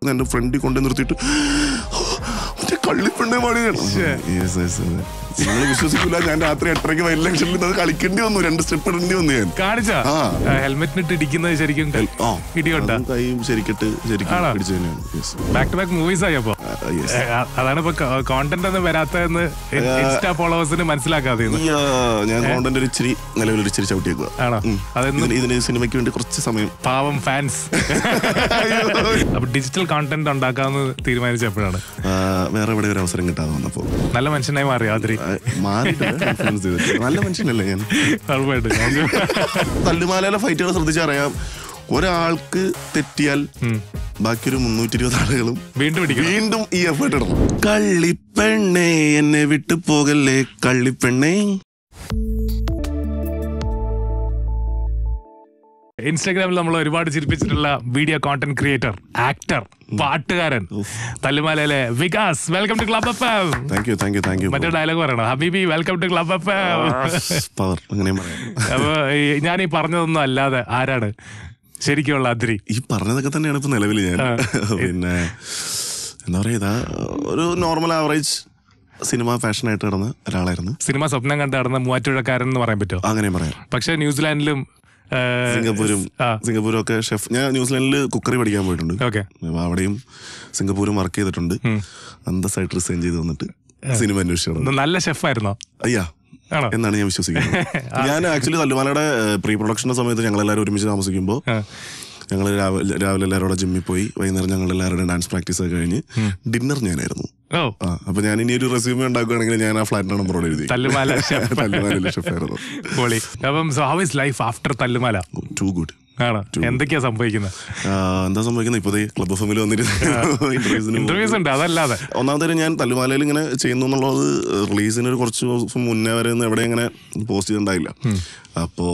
എന്റെ ഫ്രണ്ടിൽ കൊണ്ടു നിർത്തിയിട്ട് മറ്റേ കള്ളിപ്പെണ്ണെ പാടി നിങ്ങൾ വിശ്വസിക്കില്ല ഞാൻ രാത്രി എട്ടരയ്ക്ക് വൈറ്റ് ലക്ഷനിൽ അത് കളിക്കേണ്ടി വന്നു രണ്ട് സ്റ്റെപ്പ് ഇടേണ്ടി വന്നു ഞാൻ കാണിച്ചാ ആ. ഹെൽമെറ്റിനിട്ട് ഇടിക്കുന്നത് ശരിക്കും ആ ഇടിയുണ്ട അതും കൈയും ശരിക്കിട്ട് ശരിക്കും ആണോ? പിടിച്ചു തന്നെയാണ് Yes. Back to back movies ആയി അപ്പൊ ആ, yes. ഏ, അ- അതാണ് ഇപ്പൊ കോണ്ടന്റ് ഒന്നും വരാത്തതെന്ന് ഇൻസ്റ്റാ ഫോളോവേഴ്സിന് മനസ്സിലാക്കാതെ ഈ, ആ, ഞാൻ കോണ്ടന്റ് ഒരു ഇച്ചിരി നിലവിൽ ഒരു ഇച്ചിരി ചവിട്ടിയേക്കുക ആണോ അതെന്നും ഇതിന് ഇതിന് സിനിമയ്ക്ക് വേണ്ടി കുറച്ച് സമയം പാവം ഫാൻസ് അപ്പൊ ഡിജിറ്റൽ കോണ്ടന്റ് ഉണ്ടാക്കാന്ന് തീരുമാനിച്ചപ്പോഴാണ് ആ, വേറെ എവിടെ ഒരു അവസരം കിട്ടാതെ വന്നപ്പോ നല്ല മനുഷ്യനായി മാറി ആദ്രി ആ, മാറിയിട്ടില്ല influence ചെയ്തിട്ട്. നല്ല മനുഷ്യനല്ലേ ഞാൻ ഉറപ്പായിട്ടും ഞാൻ- തല്ലുമാലയിലെ ഫൈറ്റുകൾ ശ്രദ്ധിച്ചറിയാം ഒരാൾക്ക് തെറ്റിയാൽ ബാക്കി ഒരു മുന്നൂറ്റി ഇരുപത് ആളുകളും വീണ്ടും ഇടിക്കണം വീണ്ടും ഈ എഫേർട്ട് ഇടണം കള്ളിപ്പെണ്ണേ എന്നെ വിട്ടു പോകല്ലേ കള്ളിപ്പെണ്ണേ ഇൻസ്റ്റാഗ്രാമിൽ നമ്മൾ ഒരുപാട് ചിരിപ്പിച്ചിട്ടുള്ള വീഡിയോ കോണ്ടന്റ് ക്രിയേറ്റർ ആക്ടർ പാട്ടുകാരൻ തല്ലുമാലയിലെ Vikas welcome to Club F M thank you thank you thank you മറ്റേ ഡയലോഗ് പറയണം ഹബീബി welcome to Club F M power അങ്ങനെയും പറയാം അപ്പൊ ഈ- ഞാൻ ഈ പറഞ്ഞതൊന്നും അല്ലാതെ ആരാണ് ശരിക്കുള്ള അതിരി ഈ പറഞ്ഞതൊക്കെ തന്നെയാണ് ഇപ്പൊ നിലവിൽ ഞാൻ പിന്നെ എന്താ പറയാ ഇതാ ഒരു നോർമൽ ആവറേജ് സിനിമ ഫാഷനായിട്ട് കിടന്ന ഒരാളായിരുന്നു സിനിമ സ്വപ്നം കണ്ട് നടന്ന മൂവാറ്റുപുഴക്കാരൻ എന്ന് പറയാൻ പറ്റുമോ അങ്ങനെയും പറയാം പക്ഷെ ന്യൂസിലാൻഡിലും സിംഗപ്പൂരും ആ. സിംഗപ്പൂരും ഒക്കെ ഷെഫ് ഞാൻ ന്യൂസിലാൻഡിൽ കുക്കറി പഠിക്കാൻ പോയിട്ടുണ്ട് ഓക്കെ അപ്പൊ അവിടെയും സിംഗപ്പൂരും വർക്ക് ചെയ്തിട്ടുണ്ട് അന്തസ്സായിട്ട് റിസൈൻ ചെയ്ത് വന്നിട്ട് സിനിമ അന്വേഷിച്ചു നല്ല ഷെഫായിരുന്നോ അയ്യാ ആണോ എന്നാണ് ഞാൻ വിശ്വസിക്കുന്നത് ഞാൻ ആക്ച്വലി തല്ലുമാലയുടെ പ്രീ പ്രൊഡക്ഷന്റെ സമയത്ത് ഞങ്ങൾ എല്ലാവരും ഒരുമിച്ച് താമസിക്കുമ്പോൾ ആ. ഞങ്ങൾ രാവിലെ രാവിലെ എല്ലാവരും കൂടെ ജിമ്മിൽ പോയി വൈകുന്നേരം ഞങ്ങൾ എല്ലാവരുടെയും ഡാൻസ് പ്രാക്ടീസ് ഒക്കെ കഴിഞ്ഞ് ഡിന്നർ ഞാനായിരുന്നു ഓ ആ അപ്പൊ ഞാൻ ഇനി ഒരു റെസ്യൂമേ ഉണ്ടാക്കുകയാണെങ്കിൽ ഞാൻ ആ ഫ്ലാറ്റിന്റെ നമ്പറോട് എഴുതി തല്ലുമാല chef. തല്ലുമാലയിലെ ഷെഫായിരുന്നു പൊളി അപ്പം so how is life after Thallumaala too good ആണ് എന്തൊക്കെയാ സംഭവിക്കുന്നത് എന്താ സംഭവിക്കുന്നത് ഇപ്പൊ ക്ലബ് എഫ് എമ്മിൽ വന്നിട്ട് ഇന്റർവ്യൂസിന് ഇന്റർവ്യൂസ് ഉണ്ട് അതല്ലാതെ ഒന്നാമത്തെ കാര്യം ഞാൻ തല്ലുമാലയിൽ ഇങ്ങനെ ചെയ്യുന്നു എന്നുള്ളത് റിലീസിന് ഒരു കുറച്ച് ദിവസം മുന്നേ വരെ ഒന്നും എവിടെ ഇങ്ങനെ പോസ്റ്റ് ചെയ്തിട്ടുണ്ടായില്ല അപ്പോൾ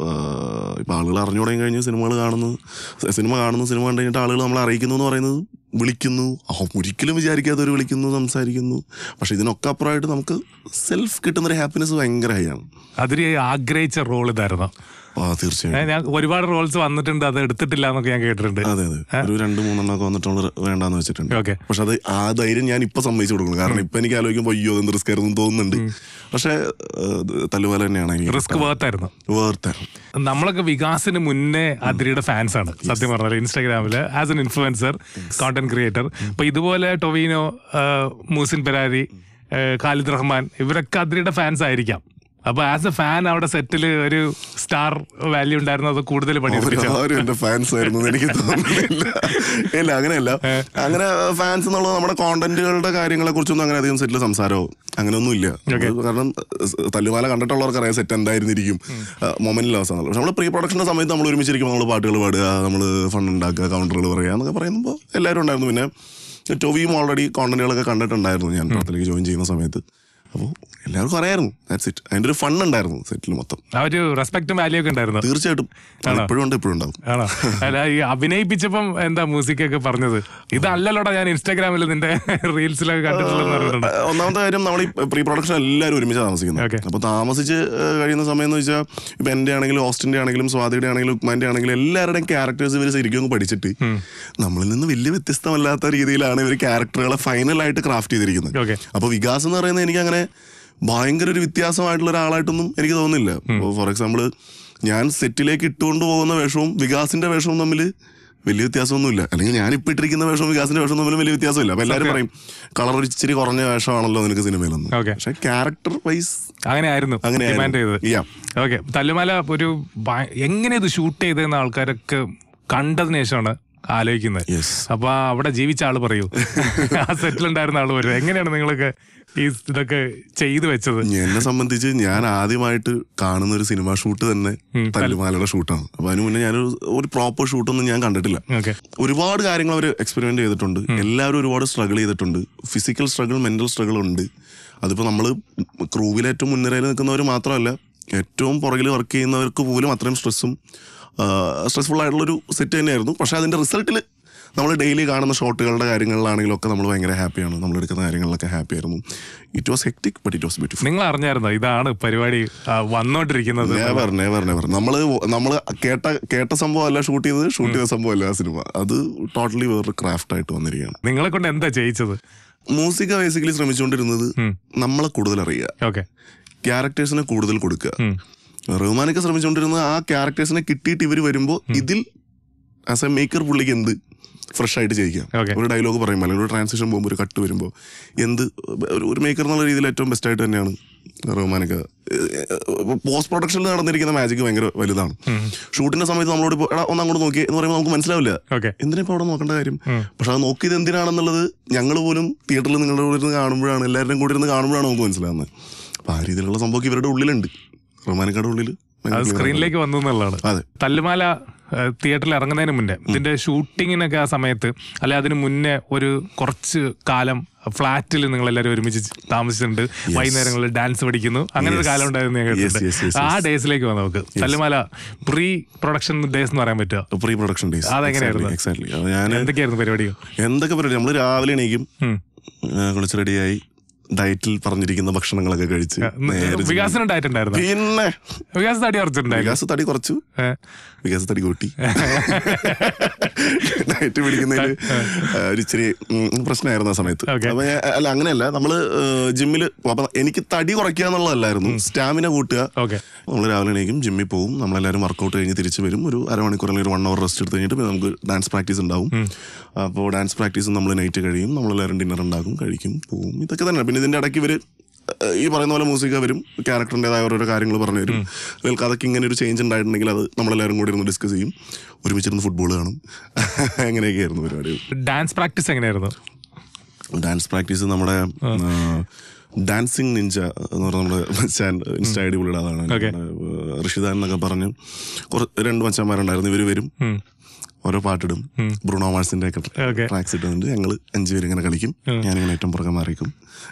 ഇപ്പോൾ ആളുകൾ അറിഞ്ഞു തുടങ്ങി കഴിഞ്ഞ് സിനിമകൾ കാണുന്നു സ- സിനിമ കാണുന്നു സിനിമ കണ്ടു കഴിഞ്ഞിട്ട് ആളുകൾ നമ്മളെ അറിയിക്കുന്നു എന്ന് പറയുന്നത് വിളിക്കുന്നു ആ, ഒരിക്കലും വിചാരിക്കാത്തവർ വിളിക്കുന്നു സംസാരിക്കുന്നു പക്ഷെ ഇതിനൊക്കെ അപ്പുറമായിട്ട് നമുക്ക് സെൽഫ് കിട്ടുന്നൊരു ഹാപ്പിനെസ് ഭയങ്കര ഹൈ ആണ് അതിരി ആഗ്രഹിച്ച റോൾ ഇതായിരുന്നു ആ തീർച്ചയായും ഏ, ഞാൻ ഒരുപാട് റോൾസ് വന്നിട്ടുണ്ട് അത് എടുത്തിട്ടില്ല എന്നൊക്കെ ഞാൻ കേട്ടിട്ടുണ്ട് അതെ അതെ ഒരു രണ്ട് മൂന്നെണ്ണമൊക്കെ വന്നിട്ടുള്ള വേണ്ടാന്ന് വെച്ചിട്ടുണ്ട് ഓക്കെ പക്ഷെ അത് ആ ധൈര്യം ഞാൻ ഇപ്പൊ സമ്മതിച്ചു കൊടുക്കണം കാരണം ഇപ്പൊ എനിക്ക് ആലോചിക്കുമ്പോൾ അയ്യോ എന്ത് റിസ്ക് ആയിരുന്നു തോന്നുന്നുണ്ട് പക്ഷെ തല്ലുപോലെ തന്നെയാണ് എനിക്ക് റിസ്ക് വേർത്തായിരുന്നു വേർത്ത നമ്മളൊക്കെ വികാസിന് മുന്നേ അതിരിയുടെ ഫാൻസ് ആണ് സത്യം പറഞ്ഞാൽ ഇൻസ്റ്റാഗ്രാമില് as an influencer content creator അപ്പൊ ഇതുപോലെ ടൊവീനോ ആ, മൂസിൻ പെരാരി ആ, ഖാലിദ് റഹ്മാൻ ഇവരൊക്കെ അതിരിയുടെ ഫാൻസ് ആയിരിക്കാം അപ്പൊ ആസ് എ ഫാൻ അവിടെ സെറ്റിൽ ഒരു സ്റ്റാർ വാല്യൂ ഉണ്ടായിരുന്നു അത് കൂടുതൽ പണിയെടുപ്പിച്ചു അവരാരും എന്റെ ഫാൻസ് ആയിരുന്നു എന്ന് എനിക്ക് തോന്നുന്നില്ല ഇല്ല അങ്ങനെയല്ല അങ്ങനെ ഫാൻസ് എന്നുള്ളത് നമ്മുടെ കോണ്ടന്റുകളുടെ കാര്യങ്ങളെ കുറിച്ചൊന്നും അങ്ങനെ അധികം സെറ്റിൽ സംസാരമോ അങ്ങനെയൊന്നും ഇല്ല കാരണം സ് തല്ലുമാല കണ്ടിട്ടുള്ളവർക്ക് അറിയാം സെറ്റ് എന്തായിരുന്നിരിക്കും മൊമെന്റിൽ അവസാനം പക്ഷെ നമ്മൾ പ്രീ പ്രൊഡക്ഷന്റെ സമയത്ത് നമ്മൾ ഒരുമിച്ചിരിക്കും നമ്മൾ പാട്ടുകൾ പാടുക നമ്മൾ ഫണ്ട് ഉണ്ടാക്കുക കൗണ്ടറുകൾ പറയുക എന്നൊക്കെ പറയുമ്പോൾ എല്ലാവരും ഉണ്ടായിരുന്നു പിന്നെ ടൊവിയും ഓൾറെഡി കോണ്ടന്റുകളൊക്കെ കണ്ടിട്ടുണ്ടായിരുന്നു ഞാൻ പടത്തിലേക്ക് ജോയിൻ ചെയ്യുന്ന സമയത്ത് അപ്പോൾ എല്ലാവർക്കും അറിയായിരുന്നു ദാറ്റ്സ് ഇറ്റ് അതിന്റെ ഒരു ഫണ്ട് ഉണ്ടായിരുന്നു സെറ്റിൽ മൊത്തം ആ ഒരു റെസ്പെക്ടും വാല്യൂ ഒക്കെ ഉണ്ടായിരുന്നു തീർച്ചയായിട്ടും അത് ഇപ്പോഴും ഉണ്ട് ഇപ്പോഴും ഉണ്ടാവും ആണോ അല്ല ഈ അഭിനയിപ്പിച്ചപ്പം എന്താ മ്യൂസിക് ഒക്കെ പറഞ്ഞത് ഇതല്ലല്ലോടാ ഞാൻ ഇൻസ്റ്റാഗ്രാമിൽ നിന്റെ റീൽസിലൊക്കെ കണ്ടിട്ടുള്ളതെന്ന് പറഞ്ഞിട്ടുണ്ട് ഏഹ് ഒന്നാമത്തെ കാര്യം നമ്മൾ ഈ പ്രീ പ്രൊഡക്ഷൻ എല്ലാവരും ഒരുമിച്ച് Okay. താമസിക്കുന്നത് അപ്പോൾ താമസിച്ച് ഏഹ് കഴിയുന്ന സമയം എന്ന് വെച്ചാൽ ഇപ്പൊ എന്റെ ആണെങ്കിലും ഓസ്റ്റിന്റെ ആണെങ്കിലും സ്വാതിയുടെ ആണെങ്കിലും ഉക്മാന്റെ ആണെങ്കിലും എല്ലാവരുടെയും ക്യാരക്ടേഴ്സ് ഇവർ ശരിക്കും അങ്ങ് പഠിച്ചിട്ട് നമ്മളിൽ നിന്ന് വലിയ വ്യത്യസ്തമല്ലാത്ത രീതിയിലാണ് ഇവർ ക്യാരക്ടറുകളെ ഫൈനലായിട്ട് ക്രാഫ്റ്റ് ചെയ്തിരിക്കുന്നത് Okay. അപ്പോൾ വികാസ് എന്ന് പറയുന്നത് എനിക്ക് അങ്ങനെ ഭയങ്കര ഒരു വ്യത്യാസമായിട്ടുള്ള ഒരാളായിട്ടൊന്നും എനിക്ക് തോന്നുന്നില്ല ഫോർ എക്സാമ്പിൾ ഞാൻ സെറ്റിലേക്ക് ഇട്ടുകൊണ്ട് പോകുന്ന വേഷവും വികാസിന്റെ വേഷവും തമ്മിൽ വലിയ വ്യത്യാസമൊന്നുമില്ല അല്ലെങ്കിൽ ഞാൻ ഇപ്പൊ ഇട്ടിരിക്കുന്ന വേഷവും വികാസിന്റെ വേഷവും തമ്മിൽ വലിയ വ്യത്യാസമില്ല അപ്പൊ എല്ലാവരും പറയും കളർ ഒരു ഇച്ചിരി കുറഞ്ഞ വേഷമാണല്ലോ നിനക്ക് സിനിമയിലൊന്നും Okay. പക്ഷെ ക്യാരക്ടർ വൈസ് അങ്ങനെ ആയിരുന്നു അങ്ങനെ ഡിമാൻഡ് ചെയ്തത് Yeah. ഓക്കെ തല്ലുമാല ഒരു ഭയ- എങ്ങനെ ഇത് ഷൂട്ട് ചെയ്തെന്ന് ആൾക്കാരൊക്കെ കണ്ടതിന് ശേഷമാണ് ആലോചിക്കുന്നത് Yes. അപ്പൊ ആ അവിടെ ജീവിച്ച ആള് പറയൂ ആ സെറ്റിലുണ്ടായിരുന്ന ആള് പറയൂ എങ്ങനെയാണ് നിങ്ങളൊക്കെ ഈ ഇതൊക്കെ ചെയ്തു വെച്ചത് എന്നെ സംബന്ധിച്ച് ഞാൻ ആദ്യമായിട്ട് കാണുന്ന ഒരു സിനിമ ഷൂട്ട് തന്നെ തല്ലുമാലയുടെ ഷൂട്ടാണ് അപ്പൊ അതിന് മുന്നേ ഞാനൊരു ഒരു പ്രോപ്പർ ഷൂട്ടൊന്നും ഞാൻ കണ്ടിട്ടില്ല ഓക്കെ ഒരുപാട് കാര്യങ്ങൾ അവർ എക്സ്പെരിമെന്റ് ചെയ്തിട്ടുണ്ട് എല്ലാവരും ഒരുപാട് സ്ട്രഗിൾ ചെയ്തിട്ടുണ്ട് ഫിസിക്കൽ സ്ട്രഗിൾ മെന്റൽ സ്ട്രഗിൾ ഉണ്ട് അതിപ്പോൾ നമ്മൾ ക്രൂവിൽ ഏറ്റവും മുൻനിരയിൽ നിൽക്കുന്നവർ മാത്രമല്ല ഏറ്റവും പുറകിൽ വർക്ക് ചെയ്യുന്നവർക്ക് പോലും അത്രയും സ്ട്രെസ്സും സ്ട്രെസ്ഫുൾ ആയിട്ടുള്ളൊരു സെറ്റ് തന്നെയായിരുന്നു പക്ഷെ അതിന്റെ റിസൾട്ടിൽ നമ്മൾ ഡെയിലി കാണുന്ന ഷോട്ടുകളുടെ കാര്യങ്ങളിലാണെങ്കിലും ഒക്കെ നമ്മൾ ഭയങ്കര ഹാപ്പിയാണ് നമ്മൾ എടുക്കുന്ന കാര്യങ്ങളിലൊക്കെ ഹാപ്പി ആയിരുന്നു it was hectic but it was beautiful നിങ്ങൾ അറിഞ്ഞായിരുന്നോ ഇതാണ് പരിപാടി ആ, വന്നോണ്ടിരിക്കുന്നത് നെവർ നെവർ നെവർ നമ്മള് നമ്മള് കേട്ട കേട്ട സംഭവം അല്ല ഷൂട്ട് ചെയ്തത് ഷൂട്ട് ചെയ്ത സംഭവം അല്ല ആ സിനിമ അത് ടോട്ടലി വേറൊരു ക്രാഫ്റ്റ് ആയിട്ട് വന്നിരിക്കുകയാണ് നിങ്ങളെ കൊണ്ട് എന്താ ചെയ്യിച്ചത് മൂസിക ബേസിക്കലി ശ്രമിച്ചുകൊണ്ടിരുന്നത് നമ്മളെ കൂടുതൽ അറിയുക ഓക്കെ ക്യാരക്ടേഴ്സിനെ കൂടുതൽ കൊടുക്കുക റഹ്മാനൊക്കെ ശ്രമിച്ചുകൊണ്ടിരുന്നത് ആ ക്യാരക്ടേഴ്സിനെ കിട്ടിയിട്ട് ഇവർ വരുമ്പോൾ ഇതിൽ ആസ് എ മേക്കർ പുള്ളിക്ക് എന്ത് ഫ്രഷ് ആയിട്ട് ചെയ്യിക്കാം Okay. ഒരു ഡയലോഗ് പറയുമ്പോൾ അല്ലെങ്കിൽ ഒരു ട്രാൻസിഷൻ പോകുമ്പോൾ ഒരു കട്ട് വരുമ്പോൾ എന്ത് ഒരു- ഒരു മേക്കർ എന്നുള്ള രീതിയിൽ ഏറ്റവും ബെസ്റ്റ് ആയിട്ട് തന്നെയാണ് റഹ്മാനൊക്കെ പോസ്റ്റ് പ്രൊഡക്ഷനിൽ നടന്നിരിക്കുന്ന മാജിക് ഭയങ്കര വലുതാണ് ഷൂട്ടിന്റെ സമയത്ത് നമ്മളോട് ഇപ്പോൾ എടാ ഒന്ന് അങ്ങോട്ട് നോക്കി എന്ന് പറയുമ്പോൾ നമുക്ക് മനസ്സിലാവില്ല ഓക്കെ എന്തിനാ ഇപ്പോൾ അവിടെ നോക്കേണ്ട കാര്യം പക്ഷെ അത് നോക്കിയത് എന്തിനാണെന്നുള്ളത് ഞങ്ങൾ പോലും തിയേറ്ററിൽ നിങ്ങളുടെ കൂടെ ഇരുന്ന് കാണുമ്പോഴാണ് എല്ലാവരും കൂടി ഇരുന്ന് കാണുമ്പോഴാണ് നമുക്ക് മനസ്സിലാവുന്നത് അപ്പൊ ആ രീതിയിലുള്ള സംഭവം ഇവരുടെ ഉള്ളിലുണ്ട് റഹ്മാനക്കാരുടെ ഉള്ളിൽ അത് സ്ക്രീനിലേക്ക് വന്നു എന്നുള്ളതാണ് അതെ തല്ലുമാല തിയേറ്ററിൽ ഇറങ്ങുന്നതിന് മുന്നേ ഇതിന്റെ ഷൂട്ടിങ്ങിനൊക്കെ ആ സമയത്ത് അല്ലെ അതിന് മുന്നേ ഒരു കുറച്ച് കാലം ഫ്ലാറ്റിൽ നിങ്ങൾ എല്ലാവരും ഒരുമിച്ച് താമസിച്ചിട്ടുണ്ട് വൈകുന്നേരങ്ങളിൽ ഡാൻസ് പഠിക്കുന്നു അങ്ങനെ ഒരു Yes. കാലം ഉണ്ടായിരുന്നു ഞാൻ Yes, കേട്ടിട്ടുണ്ട് yes, yes, ആ ഡേയ്സിലേക്ക് വന്നു നമുക്ക് തല്ലുമാല പ്രീ പ്രൊഡക്ഷൻ ഡേയ്സ് എന്ന് പറയാൻ പറ്റുമോ പ്രീ പ്രൊഡക്ഷൻ ഡേയ്സ് അതെങ്ങനെയായിരുന്നു? എക്സാക്ട്ലി ഞാൻ എന്തൊക്കെയായിരുന്നു പരിപാടികൾ എന്തൊക്കെ പരിപാടി നമ്മൾ രാവിലെ എണീക്കും ഉം. ആ, കുളിച്ച് റെഡിയായി ഡയറ്റിൽ പറഞ്ഞിരിക്കുന്ന ഭക്ഷണങ്ങളൊക്കെ കഴിച്ച് നേരെ വികാസനം ഉണ്ടായിട്ടുണ്ടായിരുന്നു പിന്നെ വികാസ് തടി ഉറച്ചിട്ടുണ്ടായിരുന്നു വികാസ് തടി കുറച്ചു ഏ. വികാസ് തടി കൂട്ടി ഡയറ്റ് പിടിക്കുന്നതിൽ ഒരു ഇച്ചിരി ഉം, പ്രശ്നമായിരുന്നു ആ സമയത്ത് Okay. അപ്പൊ ഞാൻ- അല്ല അങ്ങനെയല്ല നമ്മള് ജിമ്മിൽ അപ്പൊ എനിക്ക് തടി കുറയ്ക്കുക എന്നുള്ളതല്ലായിരുന്നു സ്റ്റാമിന കൂട്ടുക ഓക്കെ നമ്മൾ രാവിലെ എണീക്കും ജിമ്മിൽ പോകും നമ്മളെല്ലാവരും വർക്കൗട്ട് കഴിഞ്ഞ് തിരിച്ച് വരും ഒരു അരമണിക്കൂർ അല്ലെങ്കിൽ ഒരു വൺ അവർ റെസ്റ്റ് എടുത്ത് കഴിഞ്ഞിട്ട് പിന്നെ നമുക്ക് ഡാൻസ് പ്രാക്ടീസ് ഉണ്ടാവും അപ്പോൾ ഡാൻസ് പ്രാക്ടീസ് നമ്മൾ നൈറ്റ് കഴിയും നമ്മളെല്ലാവരും ഡിന്നർ ഉണ്ടാക്കും കഴിക്കും പോവും ഇതൊക്കെ തന്നെ പിന്നെ ഇതിൻ്റെ ഇടയ്ക്ക് ഇവർ ഈ പറയുന്ന പോലെ മ്യൂസിക്ക വരും ക്യാരക്ടറിൻ്റെതായ ഓരോരോ കാര്യങ്ങൾ പറഞ്ഞു തരും അല്ലെങ്കിൽ കഥയ്ക്ക് ഇങ്ങനെ ഒരു ചേഞ്ച് ഉണ്ടായിട്ടുണ്ടെങ്കിൽ അത് നമ്മളെല്ലാവരും കൂടി ഇരുന്ന് ഡിസ്കസ് ചെയ്യും ഒരുമിച്ചിരുന്ന് ഫുട്ബോൾ കാണും അങ്ങനെയൊക്കെയായിരുന്നു പരിപാടി ഡാൻസ് പ്രാക്ടീസ് എങ്ങനെയായിരുന്നു ഡാൻസ് പ്രാക്ടീസ് നമ്മുടെ ഡാൻസിങ് നിഞ്ച എന്ന് പറഞ്ഞ നമ്മുടെ ചാൻ- ഇൻസ്റ്റ ഐ ഡി പുള്ളിയുടെ അതാണ് Okay. നമ്മുടെ, ഋഷിദാൻ എന്നൊക്കെ പറഞ്ഞ് കുറ രണ്ട് മച്ചന്മാരുണ്ടായിരുന്നു ഇവര് വരും ഉം. ഓരോ പാട്ടിടും ബ്രൂണോ മാഴ്സിന്റെ ഒക്കെ Okay. ട്രാക്സ് ഇട്ടുന്നുണ്ട് ഞങ്ങൾ അഞ്ചുപേരും ഇങ്ങനെ കളിക്കും ഞാനിങ്ങനെ ഏറ്റവും പുറകെ മാറിക്കും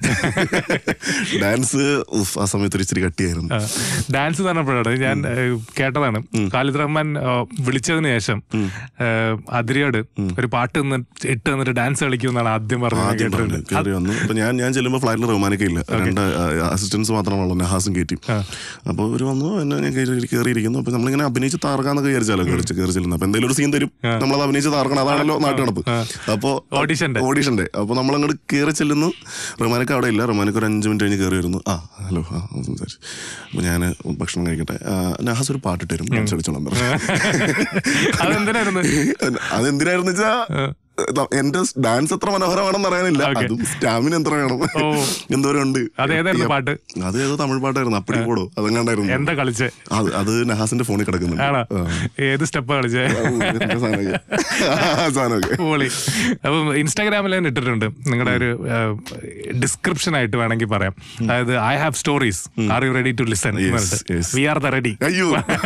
ഡാൻസ് ഉഫ്, ആ സമയത്ത് ഒരു ഇച്ചിരി കട്ടിയായിരുന്നു ഡാൻസ് പറഞ്ഞപ്പോഴാണ് ഞാൻ ഏഹ്, കേട്ടതാണ് ഖാലിദ് റഹ്മാൻ ഏഹ്, വിളിച്ചതിന് ശേഷം ഏഹ്, അതിരിയോട് ഒരു പാട്ട് നിന്ന് ഇട്ട് തന്നിട്ട് ഡാൻസ് കളിക്കുമെന്നാണ് ആദ്യം പറഞ്ഞത് ഞാൻ ആദ്യം പറഞ്ഞു കേട്ടിട്ടുണ്ട് കയറി വന്നു അപ്പൊ ഞാൻ ഞാൻ ചെല്ലുമ്പോൾ ഫ്ലൈറ്റിൽ റഹ്മാനൊക്കെ ഇല്ല രണ്ട് അസിസ്റ്റൻസ് മാത്രമാണുള്ളൂ നഹാസും കയറ്റി അപ്പോൾ ഇവർ വന്നു എന്നെ ഞാൻ കയറി കയറിയിരിക്കുന്നു അപ്പൊ നമ്മളിങ്ങനെ അഭിനയിച്ച് താർക്കാന്നൊക്കെ വിചാരിച്ചാലോ കളിച്ച് കയറി ചെല്ലുന്നത് അപ്പൊ എന്തെങ്കിലും ഒരു സീൻ തരും നമ്മളത് അഭിനയിച്ച് താർക്കണം അതാണല്ലോ നാട്ടുനടപ്പ് അപ്പോൾ ഓഡിഷന്റെ ഓഡീഷന്റെ അപ്പോൾ നമ്മൾ അങ്ങോട്ട് കയറി ചെല്ലുന്നു റഹ്മാനൊക്കെ അവിടെ ഇല്ല റഹ്മാനൊക്കെ ഒരു അഞ്ച് മിനിറ്റ് കഴിഞ്ഞ് കയറി വരുന്നു ആ ഹലോ ആ സംസാരിച്ചു അപ്പോൾ ഞാൻ ഭക്ഷണം കഴിക്കട്ടെ ആ, നഹാസ് ഒരു പാട്ട് തരും ഡാൻസ് കളിച്ചോളാം പറഞ്ഞു അതെന്തിനായിരുന്നു അതെന്തിനായിരുന്നു വെച്ചാ എന്റെ ഡാൻസ് എത്ര മനോഹരമാണെന്ന് അറിയാനില്ല Okay. അതും സ്റ്റാമിന എത്ര വേണം ഓ. എന്തോരം ഉണ്ട് അതേതായിരുന്നു പാട്ട് അത് ഏതോ തമിഴ് പാട്ടായിരുന്നു അപ്പടി പോടോ അതെങ്ങാണ്ടായിരുന്നു എന്താ കളിച്ചേ അത് അത് നഹാസിന്റെ ഫോണിൽ കിടക്കുന്നുണ്ട് ആണോ ആ. ഏത് സ്റ്റെപ്പാ കളിച്ചേ ഔ, എന്താ സാധനമൊക്കെ. ആ സാധനമൊക്കെ പൊളി അപ്പം ഇൻസ്റ്റാഗ്രാമിൽ ഞാൻ ഇട്ടിട്ടുണ്ട് നിങ്ങളുടെ ഒരു ഡിസ്ക്രിപ്ഷൻ ആയിട്ട് വേണമെങ്കിൽ പറയാം അതായത് I have stories are you ready to listen Yes, yes. We are the ready അയ്യോ